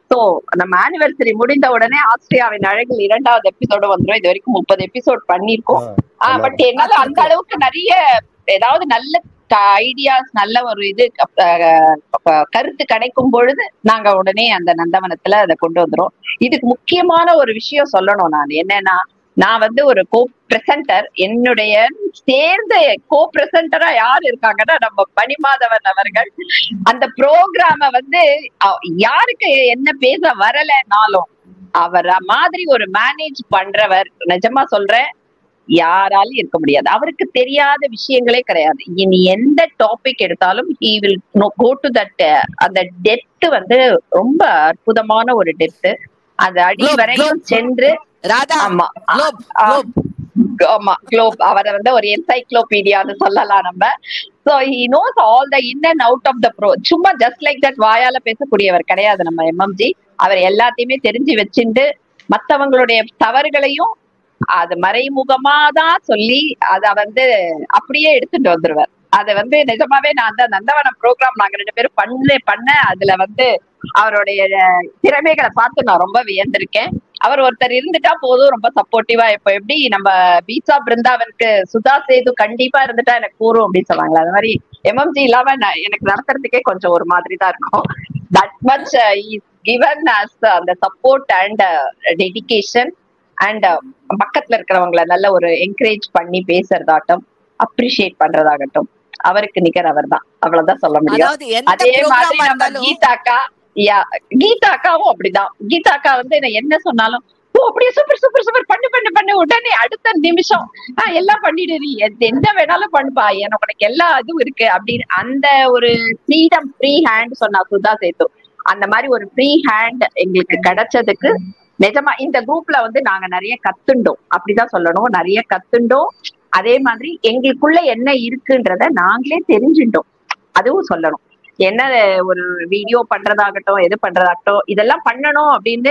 சோ நம்ம ஆனிவர்சரி முடிந்த உடனே ஆஸ்திரியாவின் அழகில் இரண்டாவது எபிசோடு வந்துடும் இது வரைக்கும் முப்பது எபிசோட் பண்ணிருக்கோம் ஆமா. பட் என்னால அந்த அளவுக்கு நிறைய ஏதாவது நல்ல ஐடியாஸ் நல்ல ஒரு இது அஹ், அஹ், கருத்து கிடைக்கும் பொழுது நாங்க உடனே அந்த நந்தவனத்துல அதை கொண்டு வந்துரும் இதுக்கு முக்கியமான ஒரு விஷயம் சொல்லணும் நான் என்னன்னா நான் வந்து ஒரு கோ பிரசன்டர் என்னுடைய சேர்ந்த கோ பிரசன்டரா யார் இருக்காங்கன்னா நம்ம பனிமாதவன் அவர்கள் அந்த ப்ரோக்ராம வந்து அ- யாருக்கு என்ன பேச வரலைனாலும் அவர மாதிரி ஒரு மேனேஜ் பண்றவர் நிஜமா சொல்றேன் யாராலும் இருக்க முடியாது அவருக்கு தெரியாத விஷயங்களே கிடையாது இனி எந்த டாபிக் எடுத்தாலும் he will go to that அந்த டெப்த் வந்து ரொம்ப அற்புதமான ஒரு டெப்த் அந்த அடி Globe, வரையும் globe. சென்று ராதா ஆமா குளோப் ஆ, குளோப் ஆமா குளோப் அவரை வந்து ஒரு என்சைக்ளோபீடியான்னு சொல்லலாம் நம்ம so he knows all the in and out of the pro சும்மா ஜஸ்ட் லைக் தட் வாயால பேசக்கூடியவர் கிடையாது நம்ம எம்எம்ஜி அவர் எல்லாத்தையுமே தெரிஞ்சு வச்சுட்டு மத்தவங்களுடைய தவறுகளையும் அது மறைமுகமா தான் சொல்லி அத வந்து அப்படியே எடுத்துட்டு வந்துருவார் அத வந்து நிஜமாவே நான் அந்த நந்தவனம் ப்ரோக்ராம் நாங்க ரெண்டு பேரும் பண்ண பண்ண அதுல வந்து அவருடைய திறமைகளை பார்த்து நான் ரொம்ப வியந்திருக்கேன் அவர் ஒருத்தர் இருந்துட்டா போதும் ரொம்ப சப்போர்ட்டிவா இப்ப எப்படி நம்ம பீச்சா பிருந்தாவனுக்கு சுதா சேது கண்டிப்பா இருந்துட்டா எனக்கு கூறும் அப்படின்னு சொல்லுவாங்களா அது மாதிரி எம்எம்ஜி இல்லாம நான் எனக்கு நடத்துறதுக்கே கொஞ்சம் ஒரு மாதிரி தான் இருக்கும் that much is given as அந்த சப்போர்ட் அண்ட் டெடிகேஷன் அண்ட் பக்கத்துல இருக்கிறவங்கள நல்ல ஒரு என்கரேஜ் பண்ணி பேசுறதாகட்டும் அப்ரிஷியேட் பண்றதாகட்டும் அவருக்கு நிகர் அவர் தான் அவ்வளவுதான் சொல்ல முடியும் அதாவது எந்த அதே மாதிரி ப்ரோக்ராமா நம்ம இருந்தாலும் கீதாக்கா யா கீதாக்காவும் அப்படிதான் கீதாக்கா வந்து நான் என்ன சொன்னாலும் ஓ அப்படியே சூப்பர் சூப்பர் சூப்பர் பண்ணு பண்ணு பண்ணு உடனே அடுத்த நிமிஷம் ஆஹ் எல்லாம் பண்ணிடு நீ எது- என்ன வேணாலும் பண்ணுப்பா எனக்கு உனக்கு எல்லா இதுவும் இருக்கு அப்படின்னு அந்த ஒரு ஃப்ரீடம் ஃப்ரீ ஹேண்ட் சொன்னா சுதா சேத்து அந்த மாதிரி ஒரு ஃப்ரீ ஹேண்ட் எங்களுக்கு கிடைச்சதுக்கு நிஜமா இந்த குரூப்ல வந்து நாங்க நிறைய கத்துண்டோம் அப்படிதான் சொல்லணும் நிறைய கத்துண்டோம் அதே மாதிரி எங்களுக்குள்ள என்ன இருக்குன்றத நாங்களே தெரிஞ்சுட்டோம் அதுவும் சொல்லணும் என்ன ஒரு வீடியோ பண்றதாகட்டும் எது பண்றதாகட்டும் இதெல்லாம் பண்ணணும் அப்படின்னு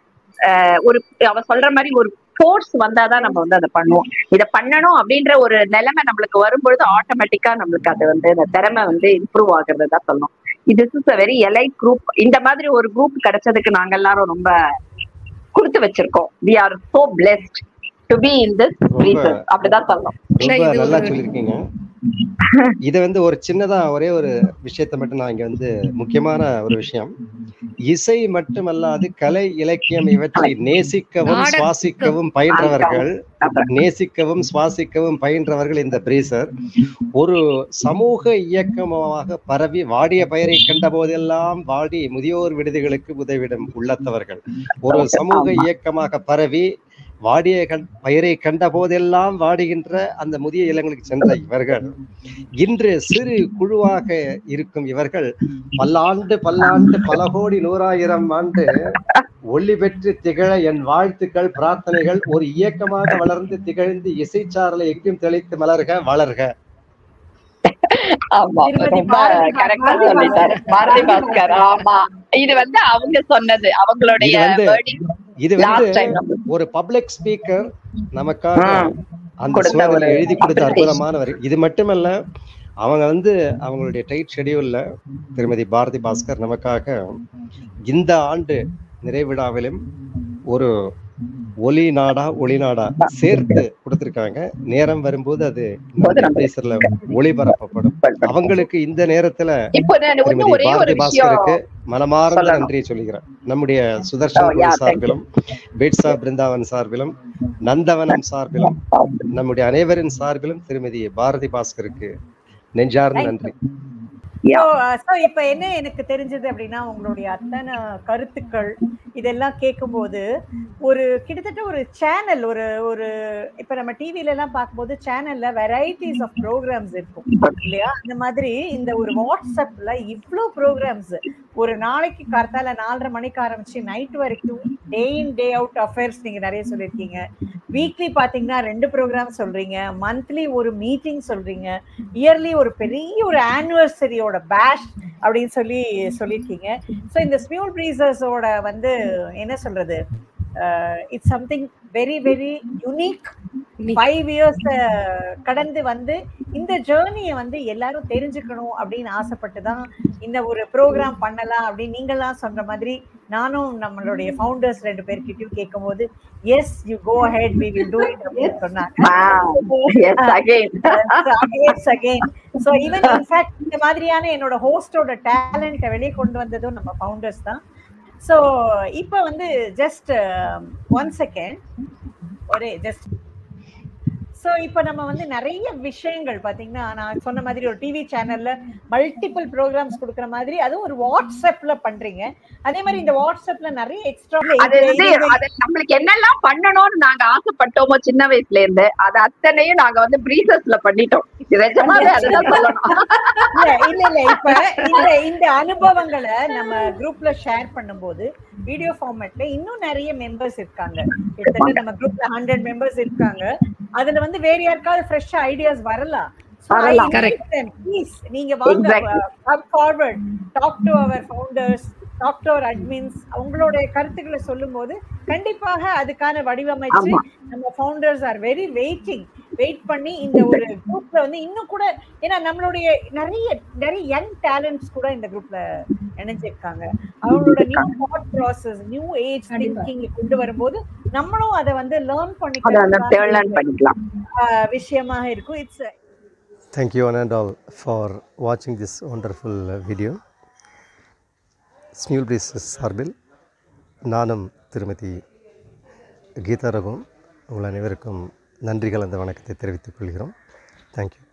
ஆஹ் ஒரு அவ சொல்ற மாதிரி ஒரு ஃபோர்ஸ் வந்தாதான் நம்ம வந்து அதை பண்ணுவோம் இதை பண்ணணும் அப்படின்ற ஒரு நிலைமை நம்மளுக்கு வரும்பொழுது ஆட்டோமேட்டிக்கா நம்மளுக்கு அது வந்து அந்த திறமை வந்து இம்ப்ரூவ் ஆகுறது தான் சொல்லணும் இது is a very elite group இந்த மாதிரி ஒரு குரூப் கிடைச்சதுக்கு நாங்க எல்லாரும் ரொம்ப கொடுத்து வச்சிருக்கோம் we are so blessed to be in this reason அப்படிதான் சொல்லணும் இல்ல, ரொம்ப இது நல்லா ஒரு- சொல்லியிருக்கீங்க இத வந்து ஒரு சின்னதா ஒரே ஒரு விஷயத்தை மட்டும் நான் இங்க வந்து முக்கியமான ஒரு விஷயம் இசை மட்டுமல்லாது கலை இலக்கியம் இவற்றை நேசிக்கவும் நாடகம். சுவாசிக்கவும் பயின்றவர்கள் நேசிக்கவும் சுவாசிக்கவும் பயின்றவர்கள் இந்த பிரீசர் ஒரு சமூக இயக்கமாக பரவி வாடிய பெயரை கண்ட போதெல்லாம் வாடி முதியோர் விடுதிகளுக்கு உதவிடும் உள்ளத்தவர்கள் ஒரு சமூக இயக்கமாக பரவி வாடிய கண் பெயரை கண்ட போதெல்லாம் வாடுகின்ற அந்த முதிய இல்லங்களுக்கு சென்ற இவர்கள் இன்று சிறு குழுவாக இருக்கும் இவர்கள் பல்லாண்டு பல்லாண்டு பல கோடி நூறாயிரம் ஆண்டு ஒளி பெற்று திகழ என் வாழ்த்துக்கள் பிரார்த்தனைகள் ஒரு இயக்கமாக வளர்ந்து திகழ்ந்து இசைச்சாரலை எங்கும் தெளித்து மலர்க வளர்க ஆமா திருமதி ரொம்ப பாரதி பா- கரெக்டா பாரதி சொல்லிட்டாரு பாஸ்கர். பாரதி பாஸ்கர் ஆமா இது வந்து அவங்க சொன்னது அவங்களுடைய இது வந்து wording இது லாஸ்ட் வந்து டைம் நம்ம ஒரு பப்ளிக் ஸ்பீக்கர் நமக்காக ம். அந்த கொடுத்த சூழலில் ஒரு எழுதி கொடுத்த appreciation. அற்புதமானவர் இது மட்டுமல்ல அவங்க வந்து அவங்களுடைய டைட் ஷெடியூல்ல திருமதி பாரதி பாஸ்கர் நமக்காக இந்த ஆண்டு நிறைவிழாவிலும் ஒரு ஒலி நாடா ஒளி நாடா சேர்த்து கொடுத்திருக்காங்க நேரம் வரும்போது அது போது நம்ம பேசல ஒளிபரப்பப்படும் அவங்களுக்கு இந்த நேரத்துல இப்போ நான் வந்து திருமதி ஒரே ஒரு பாரதி விஷயம் பாஸ்கருக்கு மனமார்ந்த சொல்லணும். நன்றியை சொல்லுகிறேன் நம்முடைய Sudarshan Oh, Guru yeah, thank you. சார்பிலும் பேட்ஸா பிருந்தாவன் சார்பிலும் நந்தவனம் சார்பிலும் நம்முடைய அனைவரின் சார்பிலும் திருமதி பாரதி பாஸ்கருக்கு நெஞ்சார்ந்த Thank நன்றி So, uh, so இப்ப என்ன எனக்கு தெரிஞ்சது அப்படின்னா உங்களுடைய அத்தனை கருத்துக்கள் இதெல்லாம் கேட்கும்போது ஒரு கிட்டத்தட்ட ஒரு சேனல் ஒரு ஒரு இப்ப நம்ம டிவில எல்லாம் பார்க்கும்போது சேனல்ல வெரைட்டிஸ் ஆஃப் ப்ரோக்ராம்ஸ் இருக்கும் இல்லையா அந்த மாதிரி இந்த ஒரு வாட்ஸ்அப்ல இவ்ளோ ப்ரோக்ராம்ஸ் ஒரு நாளைக்கு கார்த்தால நாலரை மணிக்கு ஆரம்பிச்சு நைட் வரைக்கும் டே இன் டே அவுட் அஃபேர்ஸ் நீங்க நிறைய சொல்லியிருக்கீங்க வீக்லி பாத்தீங்கன்னா ரெண்டு ப்ரோக்ராம் சொல்றீங்க மந்த்லி ஒரு மீட்டிங் சொல்றீங்க இயர்லி ஒரு பெரிய ஒரு ஆனிவர்சரியோட பேஷ் அப்படின்னு சொல்லி சொல்லியிருக்கீங்க ஸோ இந்த ஸ்மியூல் ப்ரீசர்ஸோட வந்து என்ன சொல்றது it's something very very unique five years கடந்து வந்து இந்த ஜேர்னியை வந்து எல்லாரும் தெரிஞ்சுக்கணும் அப்படின்னு ஆசைப்பட்டு தான் இந்த ஒரு ப்ரோக்ராம் பண்ணலாம் அப்படின்னு நீங்களாம் சொல்ற மாதிரி நானும் நம்மளுடைய ஃபவுண்டர்ஸ் ரெண்டு பேர்கிட்டயும் கேட்கும் போது yes you go head we will do it அப்படின்னு சொன்னாங்க yes again again so even in fact இந்த மாதிரியான என்னோட ஹோஸ்டோட டேலண்ட்டை வெளியே கொண்டு வந்ததும் நம்ம ஃபவுண்டர்ஸ் தான் ஸோ இப்போ வந்து ஜஸ்ட் ஒன் செகண்ட் ஒரே ஜஸ்ட் ஸோ இப்போ நம்ம வந்து நிறைய விஷயங்கள் பார்த்தீங்கன்னா நான் சொன்ன மாதிரி ஒரு டிவி சேனல்ல மல்டிபிள் ப்ரோக்ராம்ஸ் கொடுக்குற மாதிரி அதுவும் ஒரு வாட்ஸ்அப்ல பண்றீங்க அதே மாதிரி இந்த வாட்ஸ்அப்ல நிறைய எக்ஸ்ட்ரா அது வந்து அது நம்மளுக்கு என்னெல்லாம் பண்ணணும்னு நாங்க ஆசைப்பட்டோமோ சின்ன வயசுல இருந்து அது அத்தனையும் நாங்க வந்து பிரீசஸ்ல பண்ணிட்டோம் நிஜமாவே அதுதான் சொல்லணும் இல்ல இல்ல இல்ல இப்ப இந்த இந்த அனுபவங்களை நம்ம குரூப்ல ஷேர் பண்ணும்போது வீடியோ ஃபார்மேட்ல இன்னும் நிறைய மெம்பர்ஸ் இருக்காங்க கிட்டத்தட்ட நம்ம குரூப்ல ஹண்ட்ரட் மெம்பர்ஸ் இருக்காங்க அதுல வந்து வேற யாருக்காவது ஃப்ரெஷ் ஐடியாஸ் வரலாம் வரலாம். ப்ளீஸ் நீங்க வாங்க Exactly. Come forward talk to our founders talk to our admins அவங்களுடைய கருத்துக்களை சொல்லும்போது கண்டிப்பாக அதுக்கான வடிவமைச்சு ஆமா. நம்ம founders are very waiting wait பண்ணி இந்த ஒரு குரூப்ல வந்து இன்னும் கூட ஏன்னா நம்மளுடைய நிறைய நிறைய யங் டேலண்ட்ஸ் கூட இந்த குரூப்ல இணைஞ்சிருக்காங்க அவங்களோட new thought process new age கண்டிப்பா. திங்கிங் கொண்டு வரும்போது நம்மளும் அதை வந்து லேர்ன் அதை வந்து பண்ணிக்கலாம் லேர்ன் பண்ணிக்கலாம் விஷயமாக இருக்கும் it's Thank you one and all for watching this wonderful uh, video. Smule பிரீசஸ் சார்பில் நானும் திருமதி கீதா ரகுவும் உங்கள் அனைவருக்கும் நன்றி கலந்த வணக்கத்தை தெரிவித்துக் கொள்கிறோம் தேங்க்யூ